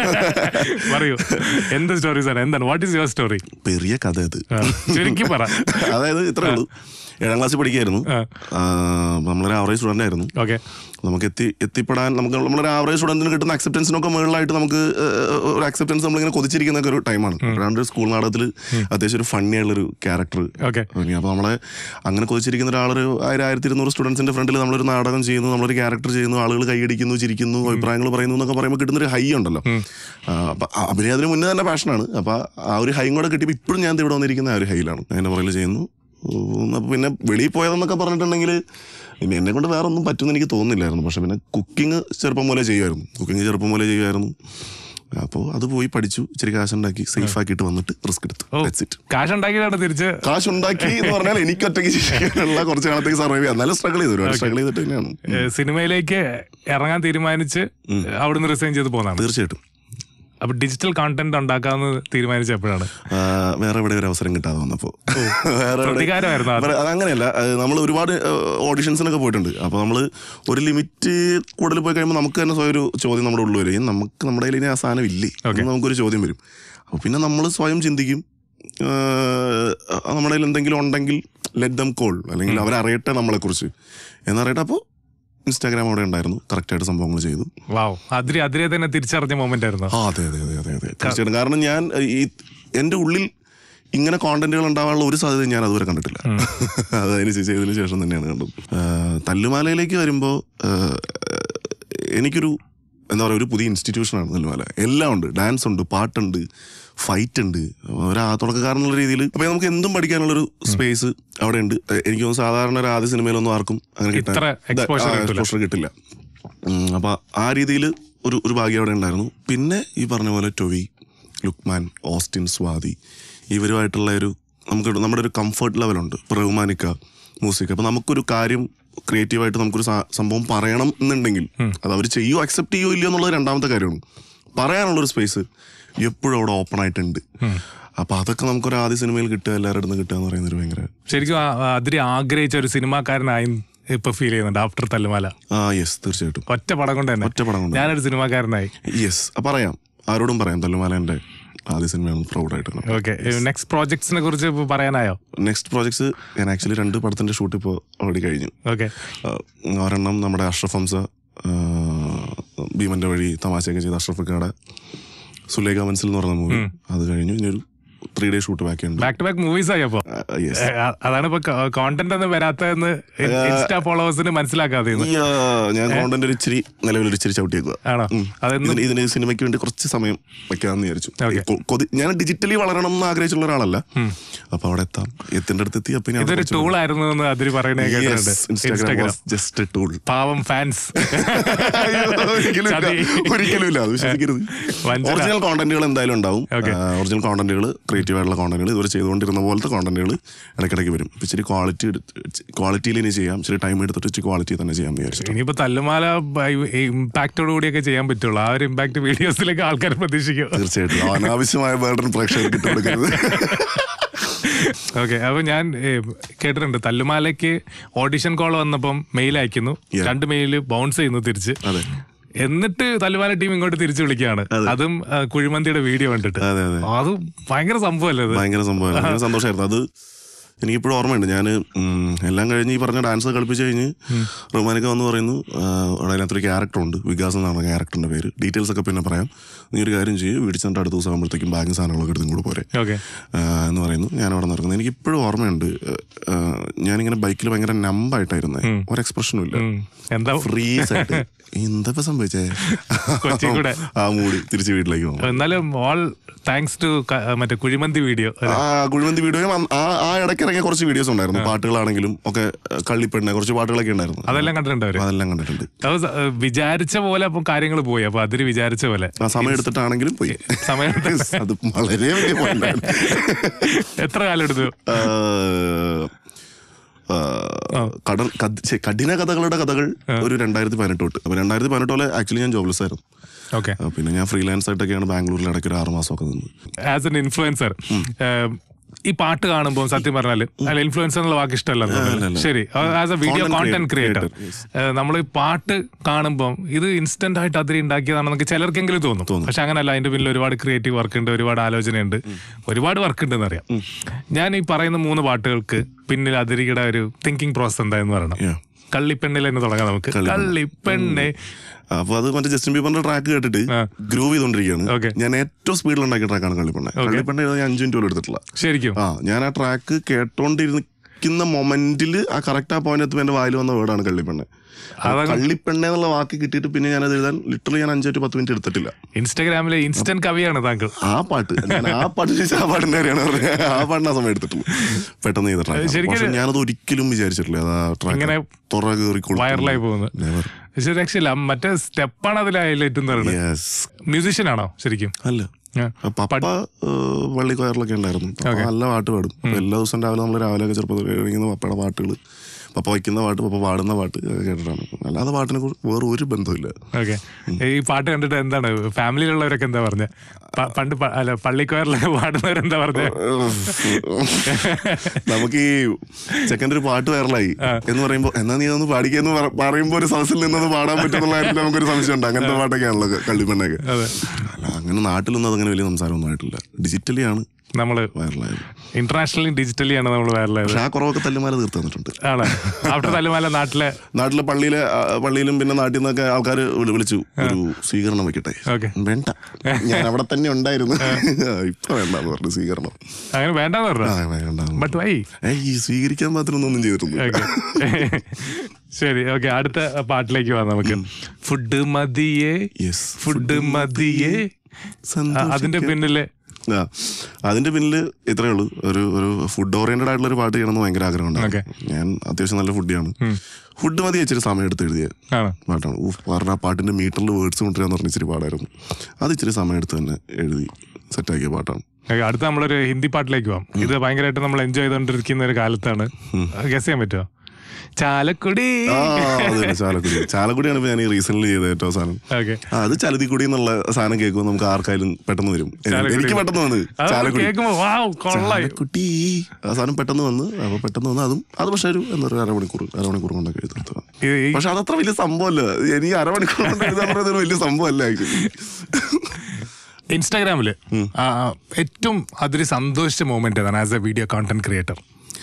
പറയൂ എന്ത് സ്റ്റോറീസ് ആണ് എന്താണ് വാട്ട് ഈസ് യുവർ സ്റ്റോറി പെരിയ കഥ അത് ചുരുക്കി പറ അതായത് ഇത്രേ ഉള്ളൂ ഏഴാം ക്ലാസ്സിൽ പഠിക്കായിരുന്നു ആ. ആ, നമ്മളൊരു ആവറേജ് സ്റ്റുഡൻ്റ് ആയിരുന്നു ഓക്കെ നമുക്ക് എത്തി എത്തിപ്പെടാൻ നമുക്ക് നമ്മളൊരു ആവറേജ് സ്റ്റുഡൻറ്റിന് കിട്ടുന്ന അക്സെപ്റ്റൻസിനൊക്കെ മുകളിലായിട്ട് നമുക്ക് ഏഹ്, ഒരു അക്സെപ്റ്റൻസ് നമ്മളിങ്ങനെ കൊതിച്ചിരിക്കുന്ന ഒരു ടൈമാണ് രണ്ട് സ്കൂൾ നാടകത്തിൽ അത്യാവശ്യം ഒരു ഫണ്ണി ആയുള്ളൊരു ക്യാരക്ടർ ഓക്കെ അപ്പോൾ നമ്മളെ അങ്ങനെ കൊതിച്ചിരിക്കുന്ന ഒരാളൊരു ആയിരം ആയിരത്തി ഇരുന്നൂറ് സ്റ്റുഡൻസിന്റെ ഫ്രണ്ടിൽ നമ്മളൊരു നാടകം ചെയ്യുന്നു നമ്മളൊരു ക്യാരക്ടർ ചെയ്യുന്നു ആളുകൾ കൈയടിക്കുന്നു ചിരിക്കുന്നു അഭിപ്രായങ്ങൾ പറയുന്നു എന്നൊക്കെ പറയുമ്പോൾ കിട്ടുന്നൊരു ഹൈ ഉണ്ടല്ലോ അപ്പം അഭിനയത്തിന് മുന്നേ തന്നെ പാഷനാണ് അപ്പോൾ ആ ഒരു ഹൈ കൂടെ കിട്ടിയപ്പോൾ ഇപ്പോഴും ഞാൻ ദേ ഇവിടെ വന്നിരിക്കുന്ന ആ ഒരു ഹൈയിലാണ് അതിൻ്റെ പുറകിൽ ചെയ്യുന്നു അപ്പോൾ പിന്നെ വെളിയിൽ പോയതെന്നൊക്കെ പറഞ്ഞിട്ടുണ്ടെങ്കിൽ പിന്നെ എന്നെ കൊണ്ട് വേറെ ഒന്നും പറ്റുമെന്ന് എനിക്ക് തോന്നുന്നില്ലായിരുന്നു പക്ഷെ പിന്നെ കുക്കിംഗ് ചെറുപ്പം പോലെ ചെയ്യുമായിരുന്നു കുക്കിംഗ് ചെറുപ്പം പോലെ ചെയ്യുമായിരുന്നു അപ്പോൾ അത് പോയി പഠിച്ചു ഇച്ചിരി കാശുണ്ടാക്കി സേഫ് ആക്കിയിട്ട് വന്നിട്ട് റിസ്ക് എടുത്തു ഓ That's it. കാശ് ഉണ്ടാക്കിയതാണ് തിരിച്ച് കാശ് ഉണ്ടാക്കി എന്ന് പറഞ്ഞാൽ എനിക്ക് ഒറ്റയ്ക്ക് ചെയ്യാനുള്ള കുറച്ച് കാലത്തേക്ക് സർവൈവ് ചെയ്യാം എന്നാലും സ്ട്രഗിൾ ചെയ്തു ഒരുപാട് സ്ട്രഗിൾ ചെയ്തിട്ട് തന്നെയാണ് ഏ, സിനിമയിലേക്ക് ഇറങ്ങാൻ തീരുമാനിച്ച് അവിടുന്ന് റിസൈൻ ചെയ്ത് പോകുന്നതാണ് തീർച്ചയായിട്ടും അപ്പൊ ഡിജിറ്റൽ കോണ്ടന്റ് ഉണ്ടാക്കാമെന്ന് തീരുമാനിച്ച എപ്പോഴാണ് ആ, വേറെ എവിടെ ഒരു അവസരം കിട്ടാതെ വന്നപ്പോൾ വേറെ എവിടെ- പ്രതികാരമായിരുന്നു അത്. വേറെ- അതങ്ങനെയല്ല നമ്മൾ ഒരുപാട് ഓഡിഷൻസിനൊക്കെ പോയിട്ടുണ്ട് അപ്പോൾ നമ്മൾ ഒരു ലിമിറ്റ് കൂടുതൽ പോയി കഴിയുമ്പോൾ നമുക്ക് തന്നെ സ്വയം ഒരു ചോദ്യം നമ്മുടെ ഉള്ളിൽ വരും നമുക്ക് നമ്മുടെ കയ്യിൽ ഇനി ആ സാധനം ഇല്ലേ എന്ന് നമുക്കൊരു ചോദ്യം വരും അപ്പോൾ പിന്നെ നമ്മൾ സ്വയം ചിന്തിക്കും ആ, നമ്മുടെ കയ്യിൽ എന്തെങ്കിലും ഉണ്ടെങ്കിൽ ലെറ്റ് ദം കോൾ അല്ലെങ്കിൽ അവരറിയട്ടെ നമ്മളെക്കുറിച്ച് എന്നറിയട്ടെ അപ്പോൾ ഇൻസ്റ്റാഗ്രാം അവിടെ ഉണ്ടായിരുന്നു കറക്റ്റായിട്ട് സംഭവങ്ങൾ ചെയ്തു വാവ് അതിരി അതിരെ തന്നെ തിരിച്ചറിഞ്ഞ മൊമെന്റ് ആയിരുന്നു ആ അതെ അതെ അതെ അതെ അതെ തീർച്ചയായിട്ടും കാരണം ഞാൻ ഈ എൻ്റെ ഉള്ളിൽ ഇങ്ങനെ കോണ്ടന്റുകൾ ഉണ്ടാവാനുള്ള ഒരു സാധ്യത ഞാൻ അതുവരെ കണ്ടിട്ടില്ല അത് അതിന് ശേ- ചെയ്തതിന് ശേഷം തന്നെയാണ് കണ്ടത് ആ, തല്ലുമാലയിലേക്ക് വരുമ്പോൾ എനിക്കൊരു എന്താ പറയുക ഒരു പുതിയ ഇൻസ്റ്റിറ്റ്യൂഷനാണ് തല്ലുമാല എല്ലാം ഉണ്ട് ഡാൻസ് ഉണ്ട് പാട്ടുണ്ട് ഫൈറ്റ് ഉണ്ട് ഒരു ആ തുടക്കക്കാരെന്നുള്ള രീതിയിൽ അപ്പോൾ നമുക്ക് എന്തും പഠിക്കാനുള്ളൊരു സ്പേസ് അവിടെ ഉണ്ട് എനിക്ക് തോന്നുന്നു സാധാരണ ഒരു ആദ്യ സിനിമയിലൊന്നും ആർക്കും അങ്ങനെ കിട്ടാൻ ഇത്ര exposure ആ, കിട്ടില്ല. exposure കിട്ടില്ല ഉം, അപ്പൊ ആ രീതിയിൽ ഒരു ഒരു ഭാഗ്യം അവിടെ ഉണ്ടായിരുന്നു പിന്നെ ഈ പറഞ്ഞ പോലെ ടൊവി ലുക്മാൻ ഓസ്റ്റിൻ സ്വാതി ഇവരുമായിട്ടുള്ള ഒരു നമുക്ക് നമ്മുടെ ഒരു കംഫർട്ട് ലെവലുണ്ട് ഇപ്പൊ റഹ്മാനിക്ക മ്യൂസിക് അപ്പൊ നമുക്കൊരു കാര്യം ക്രിയേറ്റീവായിട്ട് നമുക്കൊരു സാ- സംഭവം പറയണം എന്നുണ്ടെങ്കിൽ അത് അവർ ചെയ്യോ അക്സെപ്റ്റ് ചെയ്യോ ഇല്ലയോ എന്നുള്ളത് രണ്ടാമത്തെ കാര്യമാണ് പറയാനുള്ളൊരു സ്പേസ് എപ്പോഴും അവിടെ ഓപ്പൺ ആയിട്ടുണ്ട് അപ്പൊ അതൊക്കെ നമുക്കൊരു ആദ്യ സിനിമയിൽ കിട്ടുക എല്ലാവരുടെ അടുത്ത് കിട്ടുക എന്ന് പറയുന്നത് ഒരു ഭയങ്കര ശരിക്കും ആ- ആ അതിരി ആഗ്രഹിച്ച ഒരു സിനിമാക്കാരനായി ഇപ്പൊ ഫീൽ ചെയ്യുന്നുണ്ട് ആഫ്റ്റർ തല്ലുമാല ആ യെസ് തീർച്ചയായിട്ടും ഒറ്റ പടം കൊണ്ട് തന്നെ ഒറ്റ പടം കൊണ്ട് ഞാനൊരു സിനിമാക്കാരനായി യെസ് പറയാം ആരോടും പറയാം തല്ലുമാലേൻ്റെ ആദ്യ സിനിമയാണ് പ്രൗഡായിട്ട് ഓക്കെ നെക്സ്റ്റ് പ്രോജക്ട്സിനെ കുറിച്ച് ഇപ്പൊ പറയാനായോ നെക്സ്റ്റ് പ്രോജക്ട്സ് ഞാൻ ആക്ച്വലി രണ്ട് പടത്തിന്റെ ഷൂട്ട് ഇപ്പോൾ ഓൾറെഡി കഴിഞ്ഞു ഓക്കെ ആഹ് ഒരെണ്ണം നമ്മുടെ അഷ്റഫ് ഹംസ ആഹ് ഭീമന്റെ വഴി തമാശയൊക്കെ ചെയ്ത അഷ്റഫ് ഇക്കയുടെ സുലേഖ മൻസിൽ എന്ന് പറയുന്ന മൂവി അത് കഴിഞ്ഞു ഇനി ഒരു ത്രീ ഡേ ഷൂട്ട് ബാക്കിയുണ്ട് ബാക്ക് ടു ബാക്ക് മൂവീസ് ആയി അപ്പൊ യെസ് ഏ, അ- അതാണ് ഇപ്പൊ കോണ്ടന്റ് ഒന്നും വരാത്തതെന്ന് ഇൻസ്റ്റാ ഫോളോവേഴ്സിന് മനസ്സിലാക്കാതെ ഞാൻ കോണ്ടന്റ് ഒരു ഇച്ചിരി നിലവിൽ ഒരു ഇച്ചിരി ചവിട്ടിയേക്കുക ആണോ അതെന്നും ഇതിന് ഇതിന് സിനിമയ്ക്ക് വേണ്ടി കുറച്ച് സമയം വെക്കാമെന്ന് വിചാരിച്ചു Okay. കൊ- കൊതി- ഞാൻ ഡിജിറ്റലി വളരണം എന്ന് ആഗ്രഹിച്ചുള്ള ഒരാളല്ല അപ്പൊ അവിടെ എത്താം എത്തിന്റെ അടുത്ത് എത്തി അപ്പൊ ഇനി അത് ഇതൊരു കുറച്ച് ടൂൾ ആയിരുന്നു എന്ന് അതിരി പറയുന്നത് കേട്ടിട്ടുണ്ട് ഇൻസ്റ്റാഗ്രാം ഇൻസ്റ്റാഗ്രാം ജസ്റ്റ് ടൂൾ പാവം ഫാൻസ് ഒരിക്കലും ഇല്ല. ചതി. ഒരിക്കലും ഇല്ല അത് വിശ്വസിക്കരുത് വഞ്ചന. ഒറിജിനൽ കോണ്ടന്റുകൾ എന്തായാലും ഉണ്ടാവും Okay. ഒറിജിനൽ കോണ്ടന്റുകൾ ക്രിയേറ്റീവ് ആയിട്ടുള്ള കോണ്ടന്റുകൾ ഇതുവരെ ചെയ്തുകൊണ്ടിരുന്ന പോലത്തെ കോണ്ടന്റുകൾ ഇടയ്ക്കിടയ്ക്ക് വരും ഇപ്പൊ ഇച്ചിരി ക്വാളിറ്റി ക്വാളിറ്റിയിൽ ഇനി ചെയ്യാം ഇച്ചിരി ടൈം എടുത്തിട്ട് ഇച്ചിരി ക്വാളിറ്റി തന്നെ ചെയ്യാൻ വിചാരിച്ചു ഇനിയിപ്പോ തല്ലുമാല ഇമ്പാക്റ്റോട് കൂടിയൊക്കെ ചെയ്യാൻ പറ്റുള്ളൂ ആ ഒരു ഇമ്പാക്ട് വീഡിയോസിലേക്ക് ആൾക്കാർ പ്രതീക്ഷിക്കും തീർച്ചയായിട്ടും അനാവശ്യമായ ബേർഡൻ പ്രേക്ഷകർക്ക് ഇട്ടുകൊടുക്കരുത് ഓക്കെ അപ്പൊ ഞാൻ ഏ, കേട്ടിട്ടുണ്ട് തല്ലുമാലയ്ക്ക് ഓഡിഷൻ കോൾ വന്നപ്പം മെയിൽ അയക്കുന്നു Yeah. രണ്ട് മെയില് ബൗൺസ് ചെയ്യുന്നു തിരിച്ച് അതെ എന്നിട്ട് തല്ലുമാല ടീം ഇങ്ങോട്ട് തിരിച്ചു വിളിക്കുകയാണ് അതും ആ, കുഴിമന്തിയുടെ വീഡിയോ കണ്ടിട്ട് അതെ അതെ അത് ഭയങ്കര സംഭവമല്ലേ അത് ഭയങ്കര സംഭവം ഭയങ്കര സന്തോഷമായിരുന്നു അത് എനിക്കിപ്പോഴും ഓർമ്മയുണ്ട് ഞാൻ എല്ലാം കഴിഞ്ഞ് ഈ പറഞ്ഞ ഡാൻസ് കളിപ്പിച്ച് കഴിഞ്ഞ് റഹ്മാനൊക്കെ വന്ന് പറയുന്നു ആ, അവിടെ അതിനകത്തൊരു ക്യാരക്ടർ ഉണ്ട് വികാസ് എന്നാണ് ക്യാരക്ടറിന്റെ പേര് ഡീറ്റെയിൽസ് ഒക്കെ പിന്നെ പറയാം നീ ഒരു കാര്യം ചെയ്യും വീട്ടിൽ ചെന്നിട്ട് അടുത്ത ദിവസം ആകുമ്പോഴത്തേക്കും ബാഗ് സാധനങ്ങളൊക്കെ എടുത്തും കൂടെ പോരെ ഓക്കെ ആ, എന്ന് പറയുന്നു ഞാൻ അവിടെ നടക്കുന്നത് എനിക്ക് ഇപ്പോഴും ഓർമ്മയുണ്ട് ആ, ഞാനിങ്ങനെ ബൈക്കിൽ ഭയങ്കര നമ്പായിട്ടായിരുന്നേ ഒരു എക്സ്പ്രഷനും ഇല്ല എന്താ ഫ്രീസ് ആയിട്ട് എന്താ ഇപ്പൊ സംഭവിച്ചേ കൊച്ചി കൂടെ. ആ മൂടി തിരിച്ച് വീട്ടിലേക്ക് പോകും എന്നാലും ഓൾ താങ്ക്സ് ടു മറ്റേ കുഴിമന്തി വീഡിയോ ആ കുഴിമന്തി വീഡിയോയും അന്ന് ആ ആ ഇടയ്ക്ക് ഇറങ്ങിയ കുറച്ച് വീഡിയോസ് ഉണ്ടായിരുന്നു പാട്ടുകളാണെങ്കിലും ഒക്കെ ഏഹ്, കള്ളിപ്പെണ്ണ കുറച്ച് പാട്ടുകളൊക്കെ ഉണ്ടായിരുന്നു അതെല്ലാം കണ്ടിട്ടുണ്ട് അവര് അതെല്ലാം കണ്ടിട്ടുണ്ട് അത് സ- ഏ, വിചാരിച്ച പോലെ അപ്പം കാര്യങ്ങൾ പോയി അപ്പൊ അതിന് വിചാരിച്ച പോലെ ആ സമയം എടുത്തിട്ടാണെങ്കിലും പോയി സമയം അത് വളരെ വലിയ പോയിന്റാണ് എത്ര കാലം എടുത്തു കടൽ കദ്- ഛെ, കഠിന കഥകളുടെ കഥകൾ ഒരു രണ്ടായിരത്തി പതിനെട്ട് തൊട്ട് അപ്പൊ രണ്ടായിരത്തി പതിനെട്ട് പോലെ ആക്ച്വലി ഞാൻ ജോബ്ലെസ് ആയിരുന്നു ഓക്കെ ആ, പിന്നെ ഞാൻ ഫ്രീലാൻസ് ആയിട്ടൊക്കെയാണ് ബാംഗ്ലൂരിൽ ഇടയ്ക്ക് ഒരു ആറ് മാസമൊക്കെ നിന്ന് ആസ് എൻ ഇൻഫ്ലുവൻസർ ഈ പാട്ട് കാണുമ്പോൾ സത്യം പറഞ്ഞാല് അല്ല ഇൻഫ്ലുവൻസർ എന്നുള്ള വാക്ക് ഇഷ്ടമല്ല ശരി as a video Content content creator creator, നമ്മൾ ഈ പാട്ട് കാണുമ്പോൾ ഇത് ഇൻസ്റ്റന്റ് ആയിട്ട് അതിരി ഉണ്ടാക്കിയതാണെന്നൊക്കെ ചിലർക്കെങ്കിലും തോന്നും പക്ഷെ അങ്ങനല്ല അതിന്റെ പിന്നിൽ ഒരുപാട് ക്രിയേറ്റീവ് വർക്ക് ഉണ്ട് ഒരുപാട് ആലോചനയുണ്ട് ഒരുപാട് വർക്ക് ഉണ്ടെന്ന് അറിയാം ഞാൻ ഈ പറയുന്ന മൂന്ന് പാട്ടുകൾക്ക് പിന്നിൽ അതിരിയുടെ ഒരു തിങ്കിങ് പ്രോസസ് എന്തായെന്ന് പറയണം Yeah. കള്ളിപ്പെണ്ണിൽ എന്ന് തുടങ്ങാം നമുക്ക് കള്ളിപ്പെണ്ണെ അപ്പൊ അത് മറ്റേ ജസ്റ്റിൻ ബീബറിന്റെ ട്രാക്ക് കേട്ടിട്ട് ആ. ഗ്രൂവ് ചെയ്തോണ്ടിരിക്കുകയാണ് Okay. ഞാൻ ഏറ്റവും സ്പീഡിൽ ഉണ്ടാക്കിയ ട്രാക്കാണ് കള്ളിപ്പെണ്ണ കള്ളിപ്പെണ്ണ എഴുതാൻ ഞാൻ അഞ്ചു മിനിറ്റ് പോലും എടുത്തിട്ടില്ല ശരിക്കും ആ ഞാൻ ആ ട്രാക്ക് കേട്ടോണ്ടിരിക്കുന്ന മൊമെന്റിൽ ആ കറക്റ്റ് ആ പോയിന്റ് എത്തുമ്പോൾ എന്റെ വായിൽ വന്ന വേർഡാണ് കള്ളിപ്പെണ്ണ അതങ്ങ് കള്ളിപ്പെണ്ണ എന്നുള്ള വാക്ക് കിട്ടിയിട്ട് പിന്നെ ഞാൻ അത് എഴുതാൻ ലിറ്ററലി ഞാൻ അഞ്ചോ to പത്ത് മിനിറ്റ് എടുത്തിട്ടില്ല ഇൻസ്റ്റാഗ്രാമിലെ ഇൻസ്റ്റന്റ് കവിയാണ് താങ്കൾ ആ പാട്ട് ഞാൻ ആ പാട്ട് ചോദിച്ചാൽ ആ പാട്ടിന്റെ കാര്യമാണ് പറഞ്ഞത് ആ പാട്ടിന് ആ സമയം എടുത്തിട്ടുള്ളൂ പെട്ടെന്ന് ചെയ്ത ട്രാക്ക് ശരിക്കും പക്ഷെ ഞാനത് ഒരിക്കലും വിചാരിച്ചിട്ടില്ല അത് ആ ഇങ്ങനെ ട്രാക്ക് തുറ കയറി വൈറലായി പോകുന്നത് പക്ഷെ രക്ഷയില്ല മറ്റേ സ്റ്റെപ്പാണ് അതിൽ ഹൈലൈറ്റ് എന്ന് പറയുന്നത് യെസ് മ്യൂസീഷ്യൻ ആണോ ശരിക്കും അല്ല ആ. പപ്പ ഏഹ്, വള്ളിക്കയറിലൊക്കെ ഉണ്ടായിരുന്നു പപ്പ നല്ല പാട്ട് പാടും അപ്പൊ എല്ലാ ദിവസവും രാവിലെ നമ്മൾ രാവിലെ ഒക്കെ ചെറുപ്പത്തിൽ കഴിക്കുന്ന പപ്പയുടെ പാട്ടുകൾ പപ്പ വയ്ക്കുന്ന പാട്ട് പപ്പ പാടുന്ന പാട്ട് ഒക്കെ കേട്ടിട്ടാണ് അല്ലാതെ പാട്ടിനെ കുറിച്ച് വേറെ ഒരു ബന്ധമില്ല ഓക്കെ ഈ പാട്ട് കണ്ടിട്ട് എന്താണ് ഫാമിലിയിലുള്ളവരൊക്കെ എന്താ പറഞ്ഞ പണ്ട് പ- അല്ല പള്ളിക്കോയറിലൊക്കെ പാടുന്നവരെന്താ പറഞ്ഞ നമുക്ക് ഈ ചെക്കൻ്റെ ഒരു പാട്ട് വൈറലായി എന്ന് പറയുമ്പോൾ എന്നാ നീ ഒന്ന് പാടിക്കെന്ന് പറ- പറയുമ്പോൾ ഒരു സദസ്സിൽ നിന്നത് പാടാൻ പറ്റുന്നുള്ള കാര്യത്തിൽ നമുക്കൊരു സംശയമുണ്ട് അങ്ങനത്തെ പാട്ടൊക്കെയാണല്ലോ കള്ളിപ്പെണ്ണൊക്കെ അതെ അല്ല അങ്ങനെ നാട്ടിലൊന്നും അതങ്ങനെ വലിയ സംസാരമൊന്നും ആയിട്ടില്ല ഡിജിറ്റലി ആണ് നമ്മള് വൈറലായത് ഇന്റർനാഷണലി ഡിജിറ്റലി ആണ് നമ്മൾ വൈറലായത് പക്ഷെ ആ കുറവൊക്കെ തല്ലുമാല തീർത്ത് തന്നിട്ടുണ്ട് ആണ് ആഫ്റ്റർ തല്ലുമാല നാട്ടിലെ നാട്ടിലെ പള്ളിയിലെ ആ, പള്ളിയിലും പിന്നെ നാട്ടിൽ നിന്നൊക്കെ ആൾക്കാർ വിളിച്ചു ഒരു സ്വീകരണം വെക്കട്ടെ ഓക്കെ വേണ്ട ഞാൻ അവിടെ തന്നെ ഉണ്ടായിരുന്നു ഇപ്പൊ വേണ്ടെന്ന് പറഞ്ഞു സ്വീകരണം അങ്ങനെ വേണ്ടെന്ന് പറഞ്ഞു ആ, വേണ്ട ബട്ട് വൈ ഏയ് ഈ സ്വീകരിക്കാൻ മാത്രമൊന്നും ഒന്നും ചെയ്തിട്ടുണ്ട് ഓക്കെ ശരി ഓക്കെ അടുത്ത പാട്ടിലേക്ക് പോവാം നമുക്ക് ഫുഡ് മതിയേ യെസ് ഫുഡ് മതിയേ ആ, അതിന്റെ പിന്നില് ആ അതിന്റെ പിന്നില് ഇത്രേ ഉള്ളൂ ഒരു ഒരു ഫുഡ് ഓറിയന്റഡ് ആയിട്ടുള്ള ഒരു പാട്ട് ചെയ്യണമെന്ന് ഭയങ്കര ആഗ്രഹം Okay. ഉണ്ടായിരുന്നു ഞാൻ അത്യാവശ്യം നല്ല ഫുഡിയാണ് ഫുഡ് മതി ഇച്ചിരി സമയം എടുത്ത് എഴുതിയ ആണ് പാട്ടാണ് ഊഫ് പറഞ്ഞ ആ പാട്ടിന്റെ മീറ്ററിൽ വേർഡ്സ് കൊണ്ടുവരാന്ന് പറഞ്ഞ ഇച്ചിരി പാടായിരുന്നു അത് ഇച്ചിരി സമയം എടുത്ത് തന്നെ എഴുതി സെറ്റാക്കിയ പാട്ടാണ് Okay, അടുത്ത നമ്മളൊരു ഹിന്ദി പാട്ടിലേക്ക് പോവാം ഇത് ഭയങ്കരമായിട്ട് നമ്മൾ എൻജോയ് ചെയ്തോണ്ടിരിക്കുന്ന ഒരു കാലത്താണ് ഗസ് ചെയ്യാൻ പറ്റുമോ ചാലക്കുടി ആ അത് തന്നെ ചാലക്കുടി ചാലക്കുടിയാണ് ഇപ്പൊ ഞാൻ ഈ റീസെന്റ് ചെയ്ത ഏറ്റവും സാധനം ഓക്കെ ആ, അത് ചലതിക്കുടി എന്നുള്ള സാധനം കേൾക്കുമ്പോൾ നമുക്ക് ആർക്കായാലും പെട്ടെന്ന് വരും എനിക്ക് പെട്ടെന്ന് വന്ന് ചാലക്കുടി കേൾക്കുമ്പോ വാവ് കൊള്ളായി ചാലക്കുട്ടി ആ സാധനം പെട്ടെന്ന് വന്ന് അപ്പൊ പെട്ടെന്ന് വന്ന് അതും അത് പക്ഷെ ഒരു എന്താ പറയുക അരമണിക്കൂർ അരമണിക്കൂർ കൊണ്ടൊക്കെ എഴുതുന്നത് ഈ- ഈ പക്ഷെ അതത്ര വലിയ സംഭവമല്ല എനിക്ക് അരമണിക്കൂർ കൊണ്ട് എഴുതാൻ പറയുന്നത് ഒരു വലിയ സംഭവമല്ല ആക്ച്വലി ഇൻസ്റ്റാഗ്രാമില് ആ, ഏറ്റവും അതിൽ സന്തോഷിച്ച മൂമെന്റ് ഏതാണ് as a video content creator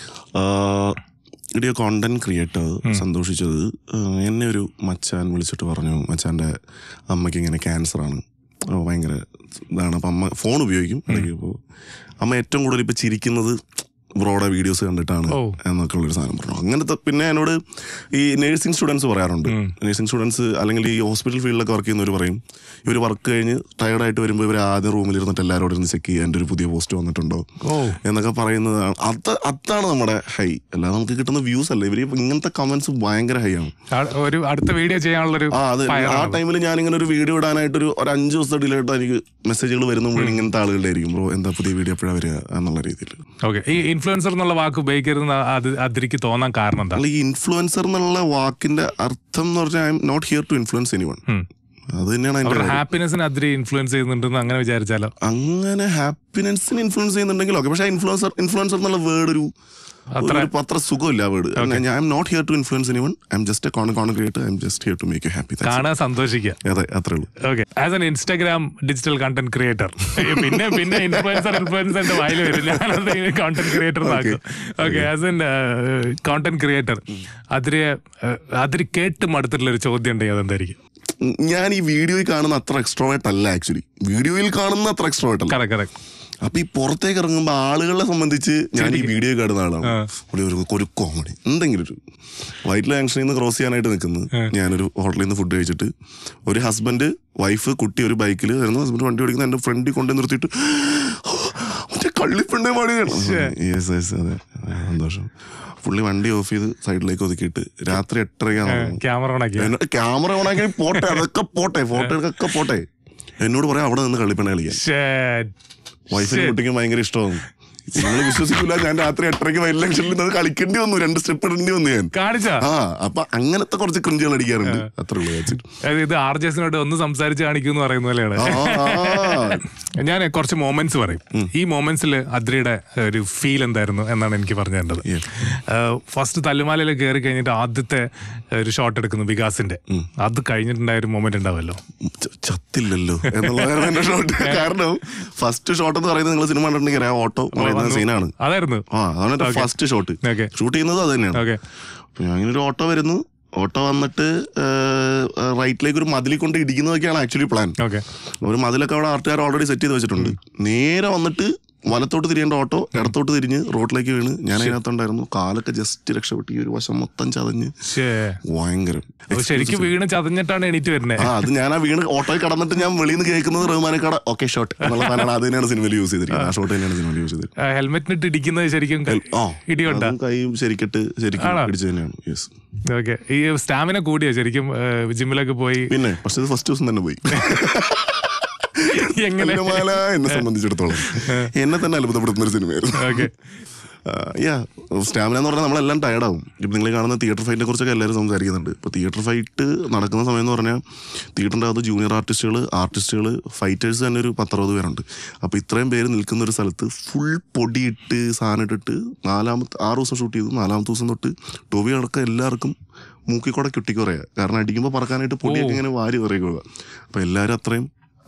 video content creator സന്തോഷിച്ചത് ആ, എന്നെ ഒരു മച്ചാൻ വിളിച്ചിട്ട് പറഞ്ഞു മച്ചാൻ്റെ അമ്മയ്ക്ക് ഇങ്ങനെ ക്യാൻസറാണ് ഭയങ്കര ഇതാണ് അപ്പം അമ്മ ഫോൺ ഉപയോഗിക്കും ഇടയ്ക്ക് ഇപ്പോൾ അമ്മ ഏറ്റവും കൂടുതൽ ഇപ്പം ചിരിക്കുന്നത് ബ്രോയുടെ വീഡിയോസ് കണ്ടിട്ടാണ് ഓ. എന്നൊക്കെ ഉള്ളൊരു സാധനം പറഞ്ഞു അങ്ങനത്തെ പിന്നെ എന്നോട് ഈ നേഴ്സിംഗ് സ്റ്റുഡൻസ് പറയാറുണ്ട് നേഴ്സിംഗ് സ്റ്റുഡൻസ് അല്ലെങ്കിൽ ഈ ഹോസ്പിറ്റൽ ഫീൽഡിലൊക്കെ വർക്ക് ചെയ്യുന്നവർ പറയും ഇവർ വർക്ക് കഴിഞ്ഞ് ടയർഡായിട്ട് വരുമ്പോൾ ഇവർ ആദ്യം റൂമിൽ ഇരുന്നിട്ട് എല്ലാവരോടും ഇരുന്ന് ചെക്ക് ചെയ്യുക എൻ്റെ ഒരു പുതിയ പോസ്റ്റ് വന്നിട്ടുണ്ടോ ഓ എന്നൊക്കെ പറയുന്നതാണ് അത് അതാണ് നമ്മുടെ ഹൈ അല്ലാതെ നമുക്ക് കിട്ടുന്ന വ്യൂസ് അല്ല ഇവര് ഇങ്ങനത്തെ കമന്റ്സ് ഭയങ്കര ഹൈ ആണ് ആ, ഒരു അടുത്ത വീഡിയോ ചെയ്യാനുള്ളൊരു ആ അത് ആ ടൈമിൽ ഞാൻ ഇങ്ങനെ ഒരു വീഡിയോ ഇടാനായിട്ട് ഒരു ഒരു അഞ്ച് ദിവസത്തെ ഡിലേ ആയിട്ട് എനിക്ക് മെസ്സേജുകൾ വരുമ്പോൾ ഇങ്ങനത്തെ ആളുകളുടെ ആയിരിക്കും ബ്രോ എന്താ പുതിയ വീഡിയോ എപ്പോഴാണ് വരിക എന്നുള്ള രീതിയിൽ ഓക്കെ ഈ ഇൻഫ്ലുവൻസർ എന്നുള്ള വാക്ക് ഉപയോഗിക്കരുതെന്ന് അത് അതിരിക്ക് തോന്നാൻ കാരണം എന്താ അല്ല ഈ ഇൻഫ്ലുവൻസർ എന്നുള്ള വാക്കിന്റെ അർത്ഥം എന്ന് പറഞ്ഞാൽ I'm not here to influence anyone ഉം. അത് തന്നെയാണ് അതിന്റെ അവരുടെ കാര്യം. ഹാപ്പിനെസ്സിന് അതിരി ഇൻഫ്ലുവൻസ് ചെയ്യുന്നുണ്ടെന്ന് അങ്ങനെ വിചാരിച്ചാലോ അങ്ങനെ ഹാപ്പിനെസ്സിന് ഇൻഫ്ലുവൻസ് ചെയ്യുന്നുണ്ടെങ്കിൽ ഓക്കെ പക്ഷേ ഇൻഫ്ലുവൻസർ ഇൻഫ്ലുവൻസർ എന്നുള്ള വേർഡ് ഒരു അത്ര- ഒരു അത്ര സുഖമില്ല word I'm not here to influence anyone I'm just a con con creator I'm just here to make you happy കാണാൻ സന്തോഷിക്കുക അതെ അത്രേ ഉള്ളൂ okay as an Instagram digital content creator പിന്നെ പിന്നെ influencer ഇൻഫ്ലുവൻസറിന്റെ വായിൽ വരും ഞാനത് കോണ്ടന്റ് ക്രിയേറ്റർ ആക്കും okay as an content creator അതിര് അതിര് കേട്ട് മടുത്തിട്ടുള്ള ഒരു ചോദ്യം ഉണ്ടെങ്കിൽ അതെന്തായിരിക്കും ഞാൻ ഈ വീഡിയോയിൽ കാണുന്ന അത്ര എക്സ്ട്രോവേറ്റ് അല്ല ആക്ച്വലി വീഡിയോയിൽ കാണുന്ന അത്ര എക്സ്ട്രോവേറ്റ് അല്ല കറക്റ്റ് കറക്റ്റ് അപ്പൊ ഈ പുറത്തേക്ക് ഇറങ്ങുമ്പോൾ ആളുകളെ സംബന്ധിച്ച് ഞാൻ ഈ വീഡിയോ കാണുന്ന ആളാണ് ഇവിടെ ഒരു ഒരു കോമഡി എന്തെങ്കിലും ഒരു വൈറ്റില ജംഗ്ഷനിൽ നിന്ന് ക്രോസ് ചെയ്യാനായിട്ട് നിൽക്കുന്നു ഞാനൊരു ഹോട്ടലിൽ നിന്ന് ഫുഡ് കഴിച്ചിട്ട് ഒരു ഹസ്ബൻഡ് വൈഫ് കുട്ടി ഒരു ബൈക്കിൽ വരുന്നു ഹസ്ബൻഡ് വണ്ടി ഓടിക്കുന്ന എന്റെ ഫ്രണ്ടിൽ കൊണ്ടു നിർത്തിയിട്ട് മറ്റേ കള്ളിപ്പെണ്ണെ പാടിയാണ് യെസ് യെസ് അതെ സന്തോഷം പുള്ളി വണ്ടി ഓഫ് ചെയ്ത് സൈഡിലേക്ക് ഒതുക്കിയിട്ട് രാത്രി എട്ടരയ്ക്കാണ് ക്യാമറ ഓണാക്കി എന്നോട് ക്യാമറ ഓണാക്കി പോട്ടെ അതൊക്കെ പോട്ടെ ഫോട്ടോയൊക്കെ പോട്ടെ എന്നോട് പറയാം അവിടെ നിന്ന് കള്ളിപ്പെണ്ണ കളിക്കാൻ Shit. വൈഫിനും കുട്ടിക്കും ഭയങ്കര ഇഷ്ടമാകും നിങ്ങൾ വിശ്വസിക്കില്ല ഞാൻ രാത്രി എട്ടരയ്ക്ക് വൈറ്റ് ലക്ഷനിൽ അത് കളിക്കേണ്ടി വന്നു രണ്ട് സ്റ്റെപ്പ് ഇടേണ്ടി വന്നു ഞാൻ കാണിച്ചാ ആ അപ്പൊ അങ്ങനത്തെ കുറച്ച് ക്രിഞ്ചുകൾ അടിക്കാറുണ്ട് അത്രേ ഉള്ളൂ വെച്ചിട്ട് അതായത് ഇത് ആർ ജെസിനോട് ഒന്ന് സംസാരിച്ച് കാണിക്കും എന്ന് പറയുന്ന പോലെയാണ് ആ, ആ. ഞാൻ കുറച്ച് മൊമെന്റ്സ് പറയും ഈ മൊമെന്റ്സിൽ അദ്രിയുടെ ഒരു ഫീൽ എന്തായിരുന്നു എന്നാണ് എനിക്ക് പറഞ്ഞു തരേണ്ടത് ഫസ്റ്റ് തല്ലുമാലയിൽ കയറി കഴിഞ്ഞിട്ട് ആദ്യത്തെ ഒരു ഷോട്ട് എടുക്കുന്നു വികാസിന്റെ അത് കഴിഞ്ഞിട്ടുണ്ടായ ഒരു മൊമെന്റ് ഉണ്ടാവല്ലോ ച- ചത്തില്ലല്ലോ എന്നുള്ളതാണ് എന്റെ ഷോട്ട് കാരണം ഫസ്റ്റ് ഷോട്ട് എന്ന് പറയുന്നത് നിങ്ങൾ സിനിമ കണ്ടിട്ടുണ്ടെങ്കിൽ അറിയാം ഓട്ടോ പറയുന്ന സീനാണ് അതായിരുന്നു ആ അതാണ് എന്റെ ഫസ്റ്റ് ഷോട്ട് ഓക്കെ ഷൂട്ട് ചെയ്യുന്നത് അത് തന്നെയാണ് ഓക്കെ അപ്പൊ ഞാൻ ഇങ്ങനെ ഒരു ഓട്ടോ വരുന്നു ഓട്ടോ വന്നിട്ട് റൈറ്റിലേക്ക് ഒരു മതിലിൽ കൊണ്ട് ഇടിക്കുന്നതൊക്കെയാണ് ആക്ച്വലി പ്ലാൻ ഓക്കെ ഒരു മതിലൊക്കെ അവിടെ ആർട്ടുകാർ ഓൾറെഡി സെറ്റ് ചെയ്ത് വെച്ചിട്ടുണ്ട് നേരെ വന്നിട്ട് വലത്തോട്ട് തിരിയേണ്ട ഓട്ടോ ഇടത്തോട്ട് തിരിഞ്ഞ് റോഡിലേക്ക് വീണ് ഞാൻ അതിനകത്തുണ്ടായിരുന്നു കാലൊക്കെ ജസ്റ്റ് രക്ഷപ്പെട്ട് ഈ ഒരു വശം മൊത്തം ചതഞ്ഞ് ഭയങ്കരം ശരിക്കും വീണ് ചതഞ്ഞിട്ടാണ് എണീറ്റ് വരുന്നത് ആ അത് ഞാൻ ആ വീണ് ഓട്ടോയിൽ കടന്നിട്ട് ഞാൻ വെളിയിൽ നിന്ന് കേൾക്കുന്നത് റഹ്മാനക്കാട് ഓക്കെ ഷോട്ട് എന്നുള്ള സാധനമാണ് അത് തന്നെയാണ് സിനിമയിൽ യൂസ് ചെയ്തിരിക്കുന്നത് ആ ഷോട്ട് തന്നെയാണ് സിനിമയിൽ യൂസ് ചെയ്തിരിക്കുന്നത് ഹെൽമെറ്റിനിട്ട് ഇടിക്കുന്നത് ശരിക്കും ക- ആ ഇടിയുണ്ടാ അതും കൈ ശരിക്കിട്ട് ശരിക്കും ആണോ? പിടിച്ചു തന്നെയാണ് യെസ് ഓക്കെ ഈ സ്റ്റാമിന കൂടിയോ ശരിക്കും ജിമ്മിലൊക്കെ പോയി പിന്നെ പക്ഷെ ഇത് ഫസ്റ്റ് ദിവസം തന്നെ പോയി എങ്ങനെ മാല എന്നെ സംബന്ധിച്ചിടത്തോളം എന്നെ തന്നെ അത്ഭുതപ്പെടുത്തുന്ന ഒരു സിനിമയായിരുന്നു ഓക്കെ യാ സ്റ്റാമിന എന്ന് പറഞ്ഞാൽ നമ്മളെല്ലാം ടയർഡാവും ഇപ്പം നിങ്ങൾ കാണുന്ന തിയേറ്റർ ഫൈറ്റിനെ കുറിച്ചൊക്കെ എല്ലാവരും സംസാരിക്കുന്നുണ്ട് ഇപ്പോൾ തിയേറ്റർ ഫൈറ്റ് നടക്കുന്ന സമയം എന്ന് പറഞ്ഞാൽ തിയേറ്ററിൻ്റെ അകത്ത് ജൂനിയർ ആർട്ടിസ്റ്റുകൾ ആർട്ടിസ്റ്റുകൾ ഫൈറ്റേഴ്സ് തന്നെ ഒരു പത്തറുപത് പേരുണ്ട് അപ്പോൾ ഇത്രയും പേര് നിൽക്കുന്ന ഒരു സ്ഥലത്ത് ഫുൾ പൊടിയിട്ട് സാധനം ഇട്ടിട്ട് നാലാമത്തെ ആറ് ദിവസം ഷൂട്ട് ചെയ്തു നാലാമത്തെ ദിവസം തൊട്ട് ടോവി അടക്കം എല്ലാവർക്കും മൂക്കിക്കൂടെ കുട്ടിക്കുറയുക കാരണം അടിക്കുമ്പോൾ പറക്കാനായിട്ട് പൊടിയൊക്കെ ഇങ്ങനെ വാരി പറയുക അപ്പോൾ എല്ലാവരും അത്രയും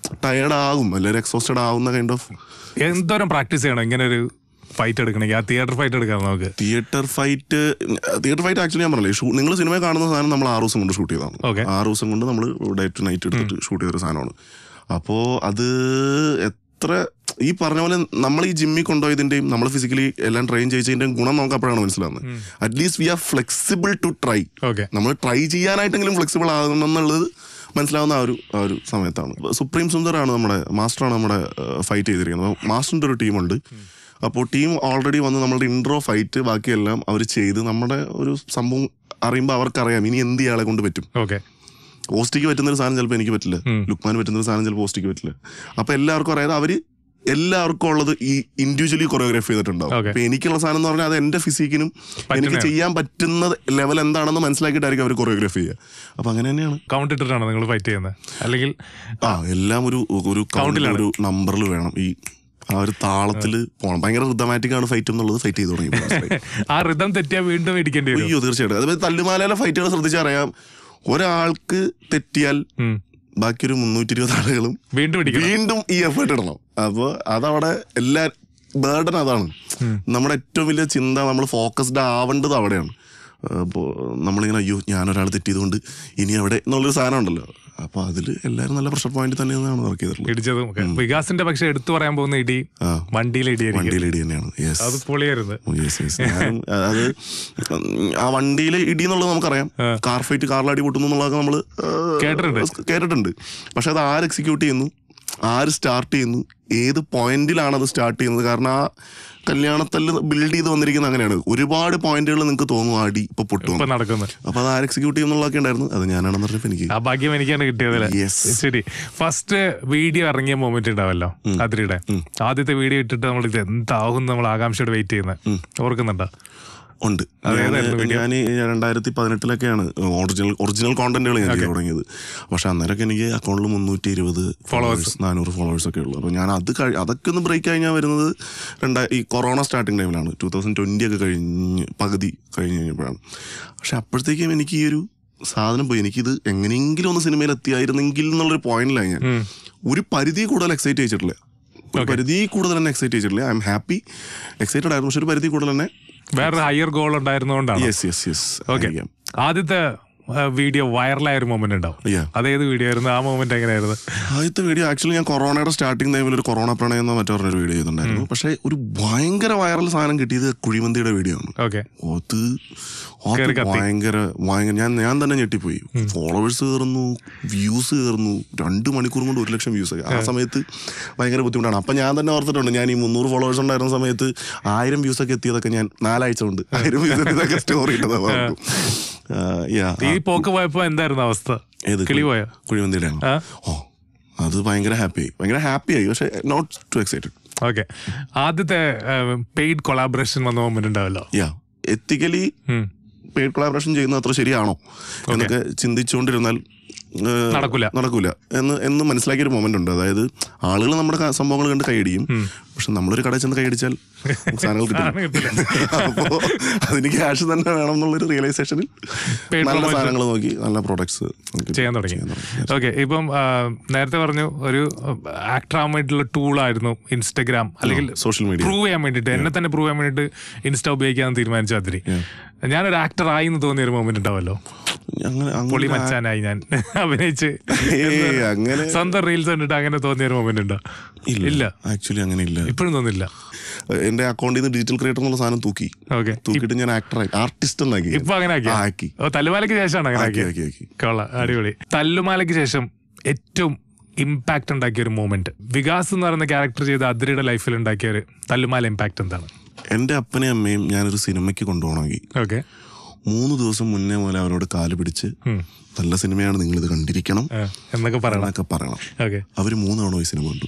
ടയേർഡ് ആകും എല്ലാവരും എക്സോസ്റ്റഡ് ആവുന്ന കൈൻഡ് ഓഫ് എന്തോരം പ്രാക്ടീസ് ചെയ്യണം ഇങ്ങനെ ഒരു ഫൈറ്റ് എടുക്കണമെങ്കിൽ ആ തിയേറ്റർ ഫൈറ്റ് എടുക്കാം നമുക്ക് theatre fight theatre fight actually ഞാൻ പറഞ്ഞില്ലേ ഷൂ നിങ്ങൾ സിനിമ കാണുന്ന സാധനം നമ്മൾ ആറ് ദിവസം കൊണ്ട് ഷൂട്ട് ചെയ്തതാണ് Okay. ആറ് ദിവസം കൊണ്ട് നമ്മൾ ഡേ ടു നൈറ്റ് എടുത്തിട്ട് ഷൂട്ട് ചെയ്തൊരു സാധനമാണ് അപ്പോൾ അത് എത്ര ഈ പറഞ്ഞ പോലെ നമ്മൾ ഈ ജിമ്മിൽ കൊണ്ടുപോയതിന്റെയും നമ്മൾ ഫിസിക്കലി എല്ലാം ട്രെയിൻ ചെയ്തതിന്റെയും ഗുണം നമുക്ക് അപ്പോഴാണ് മനസ്സിലാവുന്നത് at least we are flexible to try okay നമ്മൾ ട്രൈ ചെയ്യാനായിട്ടെങ്കിലും ഫ്ലെക്സിബിൾ ആകണം എന്നുള്ളത് മനസ്സിലാവുന്ന ആ ഒരു ആ ഒരു സമയത്താണ് സുപ്രീം സുന്ദറാണ് നമ്മുടെ മാസ്റ്ററാണ് നമ്മുടെ ഫൈറ്റ് ചെയ്തിരിക്കുന്നത് അപ്പോൾ മാസ്റ്ററിൻ്റെ ഒരു ടീമുണ്ട് അപ്പോൾ ടീം ഓൾറെഡി വന്ന് നമ്മളുടെ ഇൻട്രോ ഫൈറ്റ് ബാക്കിയെല്ലാം അവർ ചെയ്ത് നമ്മുടെ ഒരു സംഭവം അറിയുമ്പോൾ അവർക്കറിയാം ഇനി എന്ത് ഇയാളെ കൊണ്ട് പറ്റും ഓക്കെ പോസ്റ്റിക്ക് പറ്റുന്ന ഒരു സാധനം ചിലപ്പോൾ എനിക്ക് പറ്റില്ല ലുക്മാൻ പറ്റുന്ന ഒരു സാധനം ചിലപ്പോൾ പോസ്റ്റിക്ക് പറ്റില്ല അപ്പോൾ എല്ലാവർക്കും അറിയാതെ അവർ എല്ലാവർക്കും ഉള്ളത് ഈ ഇൻഡിവിജ്വലി കൊറിയോഗ്രാഫ് ചെയ്തിട്ടുണ്ടാവും Okay. അപ്പൊ എനിക്കുള്ള സാധനം എന്ന് പറഞ്ഞാൽ അത് എന്റെ ഫിസിക്കിനും എനിക്ക് ചെയ്യാൻ പറ്റുന്ന ലെവൽ എന്താണെന്ന് മനസ്സിലാക്കിയിട്ടായിരിക്കും അവർ കൊറിയോഗ്രാഫ് ചെയ്യുക അപ്പൊ അങ്ങനെ തന്നെയാണ് കൗണ്ട് ഇട്ടിട്ടാണ് നിങ്ങൾ ഫൈറ്റ് ചെയ്യുന്നത് അല്ലെങ്കിൽ ആ എല്ലാം ഒരു ഒരു count ഒരു നമ്പറിൽ വേണം ഈ ആ ഒരു താളത്തിൽ പോകണം ഭയങ്കര റിതമാറ്റിക് ആണ് ഫൈറ്റ് എന്നുള്ളത് ഫൈറ്റ് ചെയ്ത് തുടങ്ങി മനസ്സിലായി. ആ റിതം തെറ്റിയാൽ വീണ്ടും ഇടിക്കേണ്ടി വരും അയ്യോ തീർച്ചയായിട്ടും അതുപോലെ തല്ലുമാലയിലെ ഫൈറ്റുകൾ ശ്രദ്ധിച്ചറിയാം ഒരാൾക്ക് തെറ്റിയാൽ ഉം. ബാക്കി ഒരു മുന്നൂറ്റി ഇരുപത് ആളുകളും വീണ്ടും ഇടിക്കണം വീണ്ടും ഈ എഫേർട്ട് ഇടണം അപ്പോൾ അതവിടെ എല്ലാ ബേർഡൻ അതാണ് നമ്മുടെ ഏറ്റവും വലിയ ചിന്ത നമ്മൾ ഫോക്കസ്ഡ് ആവേണ്ടത് അവിടെയാണ് അപ്പോൾ നമ്മളിങ്ങനെ അയ്യോ ഞാനൊരാൾ തെറ്റിയതുകൊണ്ട് ഇനി അവിടെ എന്നുള്ളൊരു സാധനം ഉണ്ടല്ലോ അപ്പോൾ അതിൽ എല്ലാവരും നല്ല പ്രഷർ പോയിന്റ് തന്നെയാണ് വർക്ക് ചെയ്തിട്ടുള്ളത് ഇടിച്ചതും ഒക്കെ വികാസിന്റെ പക്ഷെ എടുത്തു പറയാൻ പോകുന്ന ഇടി ആ വണ്ടിയിലെ ഇടിയായിരിക്കും വണ്ടിയിൽ ഇടി തന്നെയാണ് യെസ് അത് പൊളിയായിരുന്നു യെസ് യെസ് ഞാനും അത് ആ വണ്ടിയിൽ ഇടി എന്നുള്ളത് നമുക്കറിയാം കാർ ഫൈറ്റ് കാറിൽ അടി പൊട്ടുന്നു എന്നുള്ളതൊക്കെ നമ്മൾ കേട്ടിട്ടുണ്ട്. കേട്ടിട്ടുണ്ട് പക്ഷെ അത് ആര് എക്സിക്യൂട്ട് ചെയ്യുന്നു ആര് സ്റ്റാർട്ട് ചെയ്യുന്നു ഏത് പോയിന്റിലാണ് അത് സ്റ്റാർട്ട് ചെയ്യുന്നത് കാരണം ആ കല്യാണത്തല്ല് ബിൽഡ് ചെയ്ത് വന്നിരിക്കുന്നത് അങ്ങനെയാണ് ഒരുപാട് പോയിന്റുകൾ നിങ്ങൾക്ക് തോന്നും ആ അടി ഇപ്പൊ പൊട്ടും ഇപ്പൊ നടക്കുന്നത് അപ്പൊ അത് ആര് എക്സിക്യൂട്ട് ചെയ്യുന്നുള്ളതൊക്കെ ഉണ്ടായിരുന്നു അത് ഞാനാണെന്ന് പറഞ്ഞപ്പോ എനിക്ക് ആ ഭാഗ്യം എനിക്കാണ് കിട്ടിയതല്ലേ Yes. ശരി ഫസ്റ്റ് വീഡിയോ ഇറങ്ങിയ മൊമെന്റ് ഉണ്ടാവല്ലോ അതിരിയുടെ ആദ്യത്തെ വീഡിയോ ഇട്ടിട്ട് നമ്മൾ ഇത് എന്താവും നമ്മൾ ആകാംക്ഷയോട് വെയിറ്റ് ചെയ്യുന്നത് ഓർക്കുന്നുണ്ടോ ഉണ്ട് ഞാൻ രണ്ടായിരത്തി പതിനെട്ടിലൊക്കെയാണ് ഒറിജിനൽ ഒറിജിനൽ കോണ്ടന്റുകൾ ഞാൻ ചെയ്ത് തുടങ്ങിയത് പക്ഷെ അന്നേരമൊക്കെ എനിക്ക് അക്കൗണ്ടിൽ മുന്നൂറ്റി ഇരുപത് ഫോളോവേഴ്സ് നാനൂറ് ഫോളോവേഴ്സ് ഒക്കെ ഉള്ളു അപ്പോൾ ഞാൻ അത് കഴി അതൊക്കെ ഒന്ന് ബ്രേക്ക് കഴിഞ്ഞാൽ വരുന്നത് രണ്ടാ ഈ കൊറോണ സ്റ്റാർട്ടിങ് ടൈമിലാണ് ടൂ തൗസൻഡ് ട്വൻറ്റി ഒക്കെ കഴിഞ്ഞ് പകുതി കഴിഞ്ഞ് കഴിഞ്ഞപ്പോഴാണ് പക്ഷെ അപ്പോഴത്തേക്കും എനിക്ക് ഈ ഒരു സാധനം പോയി എനിക്കിത് എങ്ങനെയെങ്കിലും ഒന്ന് സിനിമയിൽ എത്തിയായിരുന്നെങ്കിൽ എന്നുള്ളൊരു പോയിന്റിലായി ഞാൻ ഒരു പരിധി കൂടുതൽ എക്സൈറ്റ് ചെയ്തിട്ടില്ല ഒരു പരിധി കൂടുതൽ തന്നെ എക്സൈറ്റ് ചെയ്തിട്ടില്ല ഐ എം ഹാപ്പി എക്സൈറ്റഡ് ആയിരുന്നു പക്ഷെ ഒരു പരിധി കൂടുതൽ തന്നെ വേറൊരു ഹയർ ഗോൾ ഉണ്ടായിരുന്നതുകൊണ്ടാണ് യെസ് യെസ് യെസ് ഓക്കെ ആദ്യത്തെ വീഡിയോ വൈറലായ ഒരു മൊമെന്റ് ഉണ്ടാവും Yeah. അതേത് വീഡിയോ ആയിരുന്നു ആ മൊമെന്റ് എങ്ങനെയായിരുന്നു ആദ്യത്തെ വീഡിയോ ആക്ച്വലി ഞാൻ കൊറോണയുടെ സ്റ്റാർട്ടിംഗ് ടൈമിൽ ഒരു കൊറോണ പ്രണയം എന്ന മറ്റൊരു വീഡിയോ ചെയ്തിട്ടുണ്ടായിരുന്നു പക്ഷേ ഒരു ഭയങ്കര വൈറൽ സാധനം കിട്ടിയത് കുഴിമന്തിയുടെ വീഡിയോ ആണ് ഓക്കെ അത് അത് കേറി കത്തി. ഭയങ്കര ഭയങ്കര ഞാൻ ഞാൻ തന്നെ ഞെട്ടിപ്പോയി ഫോളോവേഴ്സ് കയറുന്നു വ്യൂസ് കയറുന്നു രണ്ട് മണിക്കൂർ കൊണ്ട് ഒരു ലക്ഷം വ്യൂസ് ആ സമയത്ത് ഭയങ്കര ബുദ്ധിമുട്ടാണ് അപ്പൊ ഞാൻ തന്നെ ഓർത്തിട്ടുണ്ട് ഞാൻ ഈ മുന്നൂറ് ഫോളോവേഴ്സ് ഉണ്ടായിരുന്ന സമയത്ത് ആയിരം വ്യൂസ് ഒക്കെ എത്തിയതൊക്കെ ഞാൻ നാലാഴ്ച കൊണ്ട് ആയിരം വ്യൂസ് എത്തിയതൊക്കെ സ്റ്റോറി ഇട്ടതാണ് ഈ പോക്ക് പോയപ്പോ എന്തായിരുന്നു അവസ്ഥ ഏത് കിളി പോയോ കുഴിമന്തിയുടെ ആ ഓ അത് ഭയങ്കര ഹാപ്പി ഭയങ്കര ഹാപ്പി ആയി പക്ഷെ നോട്ട് ടു എക്സൈറ്റഡ് ഓക്കെ ആദ്യത്തെ പെയ്ഡ് കൊളാബറേഷൻ വന്ന മൊമെന്റ് ഉണ്ടാവല്ലോ യാ എത്തിക്കലി ഉം. പെയ്ഡ് കൊളാബറേഷൻ ചെയ്യുന്നത് അത്ര ശരിയാണോ എന്നൊക്കെ ചിന്തിച്ചുകൊണ്ടിരുന്നാൽ ഏഹ്, നടക്കൂല. നടക്കൂല എന്ന് എന്ന് മനസ്സിലാക്കിയ ഒരു മൊമെന്റ് ഉണ്ട് അതായത് ആളുകൾ നമ്മുടെ ക- സംഭവങ്ങൾ കണ്ട് കൈയടിയും പക്ഷെ നമ്മളൊരു കടയിൽ ചെന്ന് കൈയടിച്ചാൽ നമുക്ക് സാധനങ്ങൾ സാധനം കിട്ടില്ല കിട്ടില്ല. അപ്പോ അതിന് ക്യാഷ് തന്നെ വേണം എന്നുള്ളൊരു റിയലൈസേഷനിൽ Paid നല്ല promotion. സാധനങ്ങൾ നോക്കി നല്ല പ്രോഡക്ട്സ് ചെയ്യാൻ തുടങ്ങി ഓക്കെ ഇപ്പം ആ, നേരത്തെ പറഞ്ഞു ഒരു ആക്ടർ ആവാൻ വേണ്ടിയിട്ടുള്ള ടൂൾ ആയിരുന്നു ഇൻസ്റ്റഗ്രാം അല്ലെങ്കിൽ സോഷ്യൽ മീഡിയ പ്രൂവ് ചെയ്യാൻ വേണ്ടിയിട്ട് എന്നെ തന്നെ പ്രൂവ് ചെയ്യാൻ വേണ്ടിയിട്ട് ഇൻസ്റ്റ ഉപയോഗിക്കാൻ തീരുമാനിച്ചു അതിരി ഞാനൊരു ആക്ടർ ആയി എന്ന് തോന്നിയ ഒരു മൊമെന്റ് ഉണ്ടാവല്ലോ അങ്ങനെ പൊളി അങ്ങനെ മച്ചാനായി ഞാൻ അഭിനയിച്ച് ഏയ്, അങ്ങനെ സ്വന്തം റീൽസ് കണ്ടിട്ട് അങ്ങനെ തോന്നിയ ഒരു മൊമെന്റ് ഉണ്ടോ ഇല്ല ആക്ച്വലി അങ്ങനെ ഇല്ല ഇപ്പോഴും തോന്നില്ല എന്റെ അക്കൗണ്ടിൽ നിന്ന് ഡിജിറ്റൽ ക്രിയേറ്റർ എന്നുള്ള സാധനം തൂക്കി ഓക്കെ തൂക്കിയിട്ട് ഞാൻ ആക്ടറായി ആർട്ടിസ്റ്റ് എന്നാക്കി ഇപ്പൊ അങ്ങനെ ആക്കി ആ, ആക്കി ഓ തല്ലുമാലയ്ക്ക് ശേഷമാണ് അങ്ങനെ ആക്കി ആക്കി ആക്കി ആക്കി കൊള്ളാം അടിപൊളി തല്ലുമാലയ്ക്ക് ശേഷം ഏറ്റവും ഇമ്പാക്ട് ഉണ്ടാക്കിയ ഒരു മൂമെന്റ് വികാസ് എന്ന് പറയുന്ന ക്യാരക്ടർ ചെയ്ത അതിരിയുടെ ലൈഫിൽ ഉണ്ടാക്കിയ ഒരു തല്ലുമാല ഇമ്പാക്ട് എന്താണ് എന്റെ അപ്പനെയും അമ്മയും ഞാനൊരു സിനിമയ്ക്ക് കൊണ്ടുപോകണമെങ്കിൽ ഓക്കെ മൂന്ന് ദിവസം മുന്നേ പോലെ അവരോട് കാല് പിടിച്ച് നല്ല സിനിമയാണ് നിങ്ങൾ ഇത് കണ്ടിരിക്കണം എന്നൊക്കെ പറയണം എന്നൊക്കെ പറയണം ഓക്കെ അവര് മൂന്ന് തവണ പോയി സിനിമ കണ്ടു